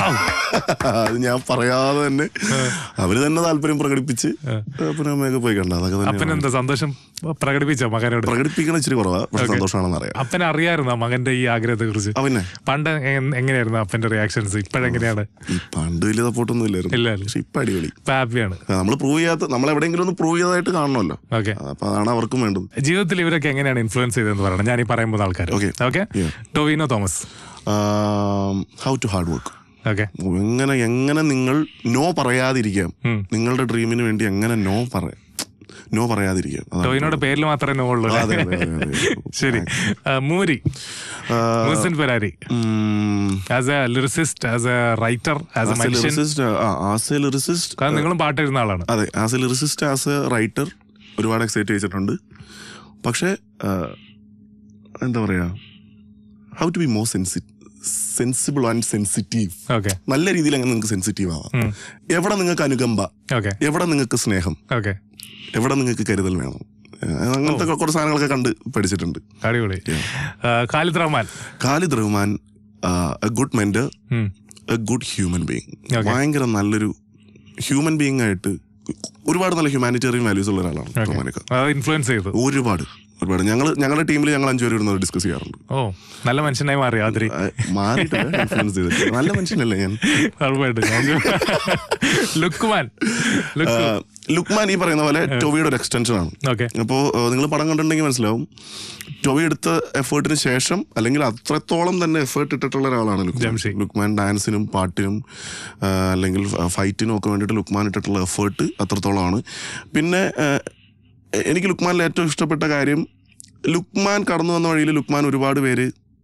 അത് ഞാൻ പറയാതെ തന്നെ അവര് തന്നെ താല്പര്യം പ്രകടിപ്പിച്ച് അപ്പനും അമ്മയൊക്കെ പോയി കണ്ട അതൊക്കെ തന്നെ അപ്പൻ എന്താ സന്തോഷം പ്രകടിപ്പിച്ചോ മകനോട് പ്രകടിപ്പിക്കണം ഇച്ചിരി കുറവാ പക്ഷെ സന്തോഷമാണെന്ന് അറിയാം അപ്പൻ അറിയായിരുന്നോ മകന്റെ ഈ ആഗ്രഹത്തെ കുറിച്ച് അവന്നെ പണ്ട് എ- എങ്ങനെയായിരുന്നു അപ്പന്റെ റിയാക്ഷൻസ് ഇപ്പോഴെങ്ങനെയാണ് ഈ പണ്ട് വലിയ സപ്പോർട്ടൊന്നും ഇല്ലായിരുന്നു ഇല്ലായിരുന്നു. പക്ഷെ ഇപ്പൊ അടിപൊളി ഇപ്പൊ ഹാപ്പിയാണ് നമ്മൾ പ്രൂവ് ചെയ്യാത്ത നമ്മൾ എവിടെയെങ്കിലും ഒന്ന് പ്രൂവ് ചെയ്തതായിട്ട് കാണണമല്ലോ ഓക്കെ അപ്പൊ അതാണ് അവർക്കും വേണ്ടത് ജീവിതത്തിൽ ഇവരൊക്കെ എങ്ങനെയാണ് ഇൻഫ്ലുവൻസ് ചെയ്തതെന്ന് പറയണം ഞാൻ ഈ പറയുമ്പോൾ ആൾക്കാർ Okay. Okay Yeah. Tovino Thomas how to hard work okay എങ്ങനെ എങ്ങനെ നിങ്ങൾ നോ പറയാതിരിക്കാം ഉം. നിങ്ങളുടെ ഡ്രീമിന് വേണ്ടി എങ്ങനെ നോ പറയാം നോ പറയാതിരിക്കാം അതാണ്. ടൊവിനോയുടെ പേരിൽ മാത്രമേ നോ ഉള്ളൂ അതെ, അതെ, അതെ, അതെ. ശരി ആ, മൂരി ആ, മുഹസിൻ പെരാരി ഉം, as a lyricist as a writer as a as a മനുഷ്യൻ lyricist, ആ, as a lyricist, കാരണം നിങ്ങളും പാട്ടെഴുതുന്ന ആളാണ് അതെ as a lyricist as a writer ഒരുപാട് എക്സൈറ്റ് ചെയ്തിട്ടുണ്ട് പക്ഷേ ആ, എന്താ പറയാ how to be more sensi sensible and sensitive okay നല്ല രീതിയിൽ അങ്ങനെ നിങ്ങൾക്ക് സെൻസിറ്റീവ് ആവാം എവിടെ നിങ്ങൾക്ക് അനുകമ്പ ഓക്കെ എവിടെ നിങ്ങൾക്ക് സ്നേഹം ഓക്കെ എവിടെ നിങ്ങൾക്ക് കരുതൽ വേണം ഏഹ് അങ്ങനത്തെ കുറച്ച് സാധനങ്ങളൊക്കെ കണ്ട് പഠിച്ചിട്ടുണ്ട് അടിപൊളി ആ, Khalid Rahman Khalid Rahman a good mentor ഉം. A good human being Okay. ഭയങ്കര നല്ലൊരു ഹ്യൂമൻ ബീങ് ആയിട്ട് ഒരുപാട് നല്ല ഹ്യൂമാനിറ്റേറിയൻ വാല്യൂസ് ഉള്ള ഒരാളാണ് റഹ്മാനൊക്കെ അത് ഇൻഫ്ലുവൻസ് ചെയ്തു ഒരുപാട് ഒരുപാട് ഞങ്ങൾ ഞങ്ങളുടെ ടീമിൽ ഞങ്ങൾ അഞ്ചുപേരും ഇരുന്ന് ഡിസ്കസ് ചെയ്യാറുണ്ട് ഓ നല്ല മനുഷ്യനായി മാറി ആതിരി ആ, മാറിയിട്ടില്ല ഇൻഫ്ലുവൻസ് ചെയ്തിട്ട് നല്ല മനുഷ്യനല്ലേ ഞാൻ ഉറപ്പായിട്ടും ഞാൻ ലുക്മാൻ ലുക്ക് ആ, ലുക്മാൻ ഈ പറയുന്ന പോലെ ടൊവിയുടെ ഒരു എക്സ്റ്റൻഷൻ ആണ് ഓക്കെ അപ്പോൾ നിങ്ങൾ പടം കണ്ടിട്ടുണ്ടെങ്കിൽ മനസ്സിലാവും ടൊവി എടുത്ത എഫേർട്ടിന് ശേഷം അല്ലെങ്കിൽ അത്രത്തോളം തന്നെ എഫേർട്ട് ഇട്ടിട്ടുള്ള ഒരാളാണ് ലുക്മാൻ ജംഷി. ലുക്മാൻ ഡാൻസിനും പാട്ടിനും ആ, അല്ലെങ്കിൽ ഫൈറ്റിനും ഒക്കെ വേണ്ടിയിട്ട് ലുക്മാൻ ഇട്ടിട്ടുള്ള എഫേർട്ട് അത്രത്തോളമാണ് പിന്നെ ആ, എനിക്ക് ലുക്മാനിൽ ഏറ്റവും ഇഷ്ടപ്പെട്ട കാര്യം ലുക്മാൻ കടന്നു വന്ന വഴിയിൽ ലുക്മാൻ ഒരുപാട് പേര്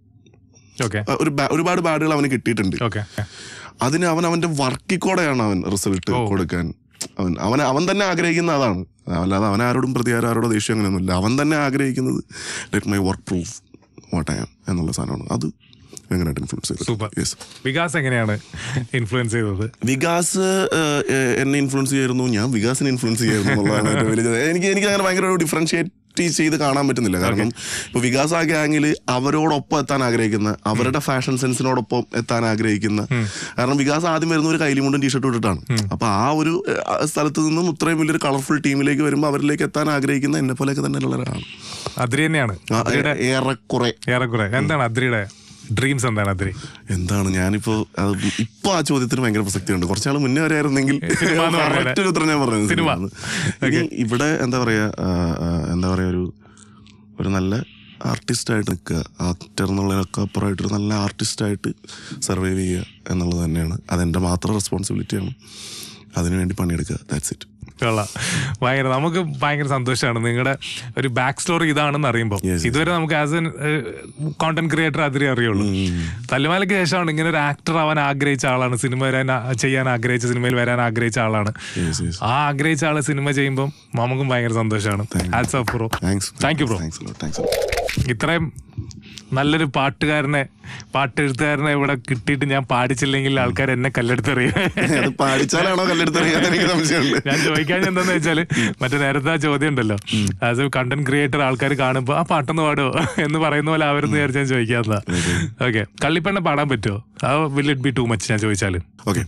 ഓക്കെ ആ, ഒരു ബാ- ഒരുപാട് ബാഡുകൾ അവന് കിട്ടിയിട്ടുണ്ട് ഓക്കെ അതിന് അവൻ അവന്റെ വർക്കിക്കൂടെയാണ് അവൻ റിസൾട്ട് ഓ. കൊടുക്കാൻ അവൻ അവൻ അവൻ തന്നെ ആഗ്രഹിക്കുന്ന അതാണ് അല്ലാതെ അവൻ ആരോടും പ്രതികാരം ആരോടോ ദേഷ്യം അങ്ങനെയൊന്നുമില്ല അവൻ തന്നെ ആഗ്രഹിക്കുന്നത് let my work proof what I am എന്നുള്ള സാധനമാണ് അത് ഭയങ്കരമായിട്ട് ഇൻഫ്ലുവൻസ് Super. ചെയ്തു യെസ് വികാസ് എങ്ങനെയാണ് ഇൻഫ്ലുവൻസ് ചെയ്തത് വികാസ് ഏഹ്, ഏഹ്, എന്നെ ഇൻഫ്ലുവൻസ് ചെയ്യായിരുന്നു ഞാൻ വികാസിനെ ഇൻഫ്ലുവൻസ് ചെയ്യായിരുന്നു എന്നുള്ളതാണ് ഏറ്റവും വലിയ എനിക്ക് എനിക്ക് അങ്ങനെ ഭയങ്കര ഒരു ഡിഫറൻഷിയേറ്റ് ചെയ്ത് കാണാൻ പറ്റുന്നില്ല കാരണം ഇപ്പൊ വികാസ് ആ ഗ്യാങ്ങിൽ അവരോടൊപ്പം എത്താൻ ആഗ്രഹിക്കുന്ന അവരുടെ ഫാഷൻ സെൻസിനോടൊപ്പം എത്താൻ ആഗ്രഹിക്കുന്ന കാരണം വികാസ് ആദ്യം വരുന്ന ഒരു കൈലിമുണ്ടും ടീഷർട്ട് ഇട്ടിട്ടാണ് അപ്പൊ ആ ഒരു ഏഹ്, സ്ഥലത്ത് നിന്നും ഇത്രയും വലിയൊരു കളർഫുൾ ടീമിലേക്ക് വരുമ്പോൾ അവരിലേക്ക് എത്താൻ ആഗ്രഹിക്കുന്ന എന്നെ പോലെയൊക്കെ തന്നെ ഉള്ളവരാണ് അദ്രി തന്നെയാണ് ആ, ഏ- ഏറെക്കുറെ ഏറെക്കുറെ എന്താണ് അദ്രിയുടെ ഡ്രീംസ് എന്താണ് അദ്രി എന്താണ് ഞാനിപ്പോ അത് ഇപ്പൊ ആ ചോദ്യത്തിന് ഭയങ്കര പ്രസക്തിയുണ്ട് കുറച്ചാൾ മുന്നേ വരെ ആയിരുന്നെങ്കിൽ സിനിമ എന്ന് പറഞ്ഞ correct ഒരു ഉത്തരം ഞാൻ പറഞ്ഞത് സിനിമ. സിനിമ. ഇനി ഇവിടെ എന്താ പറയാ ആ, ആ, എന്താ പറയാ ഒരു ഒരു നല്ല ആർട്ടിസ്റ്റ് ആയിട്ട് നിൽക്കുക ആക്ടർ എന്നുള്ളതിനൊക്കെ അപ്പുറമായിട്ട് ഒരു നല്ല ആർട്ടിസ്റ്റ് ആയിട്ട് സർവൈവ് ചെയ്യുക എന്നുള്ളത് തന്നെയാണ് അതെന്റെ മാത്രം റെസ്പോൺസിബിലിറ്റിയാണ് അതിനുവേണ്ടി പണിയെടുക്കുക ദാറ്റ്സ് ഇറ്റ് കൊള്ളാം ഭയങ്കര നമുക്ക് ഭയങ്കര സന്തോഷമാണ് നിങ്ങളുടെ ഒരു ബാക്ക് സ്റ്റോറി ഇതാണെന്ന് അറിയുമ്പോൾ Yes, yes. ഇതുവരെ നമുക്ക് ആസ് എൻ കോണ്ടന്റ് ക്രിയേറ്റർ അതിരെ അറിയുള്ളൂ തല്ലുമാലയ്ക്ക് ശേഷമാണ് ഇങ്ങനെ ഒരു ആക്ടർ ആവാൻ ആഗ്രഹിച്ച ആളാണ് സിനിമ വരാൻ ആ- ചെയ്യാൻ ആഗ്രഹിച്ച സിനിമയിൽ വരാൻ ആഗ്രഹിച്ച ആളാണ് യെസ് യെസ് ആ ആഗ്രഹിച്ച ആള് സിനിമ ചെയ്യുമ്പോൾ നമുക്കും ഭയങ്കര സന്തോഷമാണ് hats off bro thanks Thank you, bro. Thanks thanks ഇത്രയും നല്ലൊരു പാട്ടുകാരനെ പാട്ടെഴുത്തുകാരനെ ഇവിടെ കിട്ടിയിട്ട് ഞാൻ പാടിച്ചില്ലെങ്കിൽ ആൾക്കാർ എന്നെ കല്ലെടുത്തെറിയും അത് പാടിച്ചാലാണോ കല്ലെടുത്തറിയാൻ എനിക്ക് സംശയമുണ്ട് ഞാൻ ചോദിക്കാൻ എന്താന്ന് വെച്ചാല് മറ്റേ നേരത്തെ ആ ചോദ്യം ഉണ്ടല്ലോ ആസ് എ കണ്ടന്റ് ക്രിയേറ്റർ ആൾക്കാർ കാണുമ്പോ ആ പാട്ടൊന്ന് പാടുമോ എന്ന് പറയുന്ന പോലെ അവരെന്ന് വിചാരിച്ച് ഞാൻ ചോദിക്കാത്ത ഓക്കെ കള്ളിപ്പെണ്ണ പാടാൻ പറ്റുമോ ആ will it be too much ഞാൻ ചോദിച്ചാല് ഓക്കെ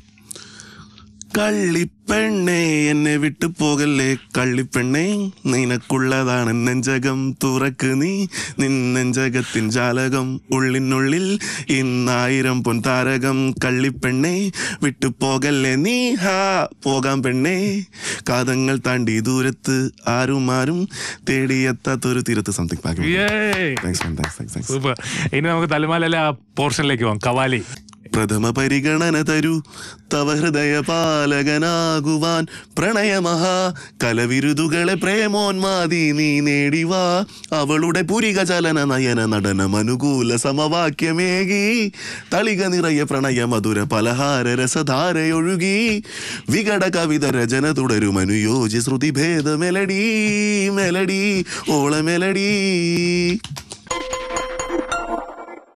കള്ളിപ്പെണ്ണേ എന്നെ വിട്ടു പോകല്ലേ കള്ളിപ്പെണ്ണേ നിനക്കുള്ളതാണ് നെഞ്ചകം തുറക്ക് നീ നിന്നെഞ്ചകത്തിൻ ജാലകം ഉള്ളിനുള്ളിൽ ഇന്നായിരം പൊൻ താരകം കള്ളിപ്പെണ്ണേ വിട്ടു പോകല്ലേ നീ ഹാ പോകാം പെണ്ണേ കാതങ്ങൾ താണ്ടി ദൂരത്ത് ആരും ആരും തേടിയെത്താത്തൊരു തീരത്ത് സംതിങ് ബാക്കി Yay! Thanks thanks thanks super ഇനി നമുക്ക് തലമാലയിലെ ആ പോർഷനിലേക്ക് പോകാം കവാലി പ്രഥമ പരിഗണന തരൂ തവ ഹൃദയ പാലകനാകുവാൻ പ്രണയമഹാ കലവിരുതുകളെ പ്രേമോന്മാതി നീ നേടിവാ അവളുടെ പുരിക ചലന നയന നടനം അനുകൂല സമവാക്യമേകി തളിക നിറയെ പ്രണയ മധുര പലഹാര രസധാരയൊഴുകി വികട കവിത രചന തുടരും അനുയോജ്യ ശ്രുതി ഭേദ മെലഡി മെലഡി ഓള മെലഡി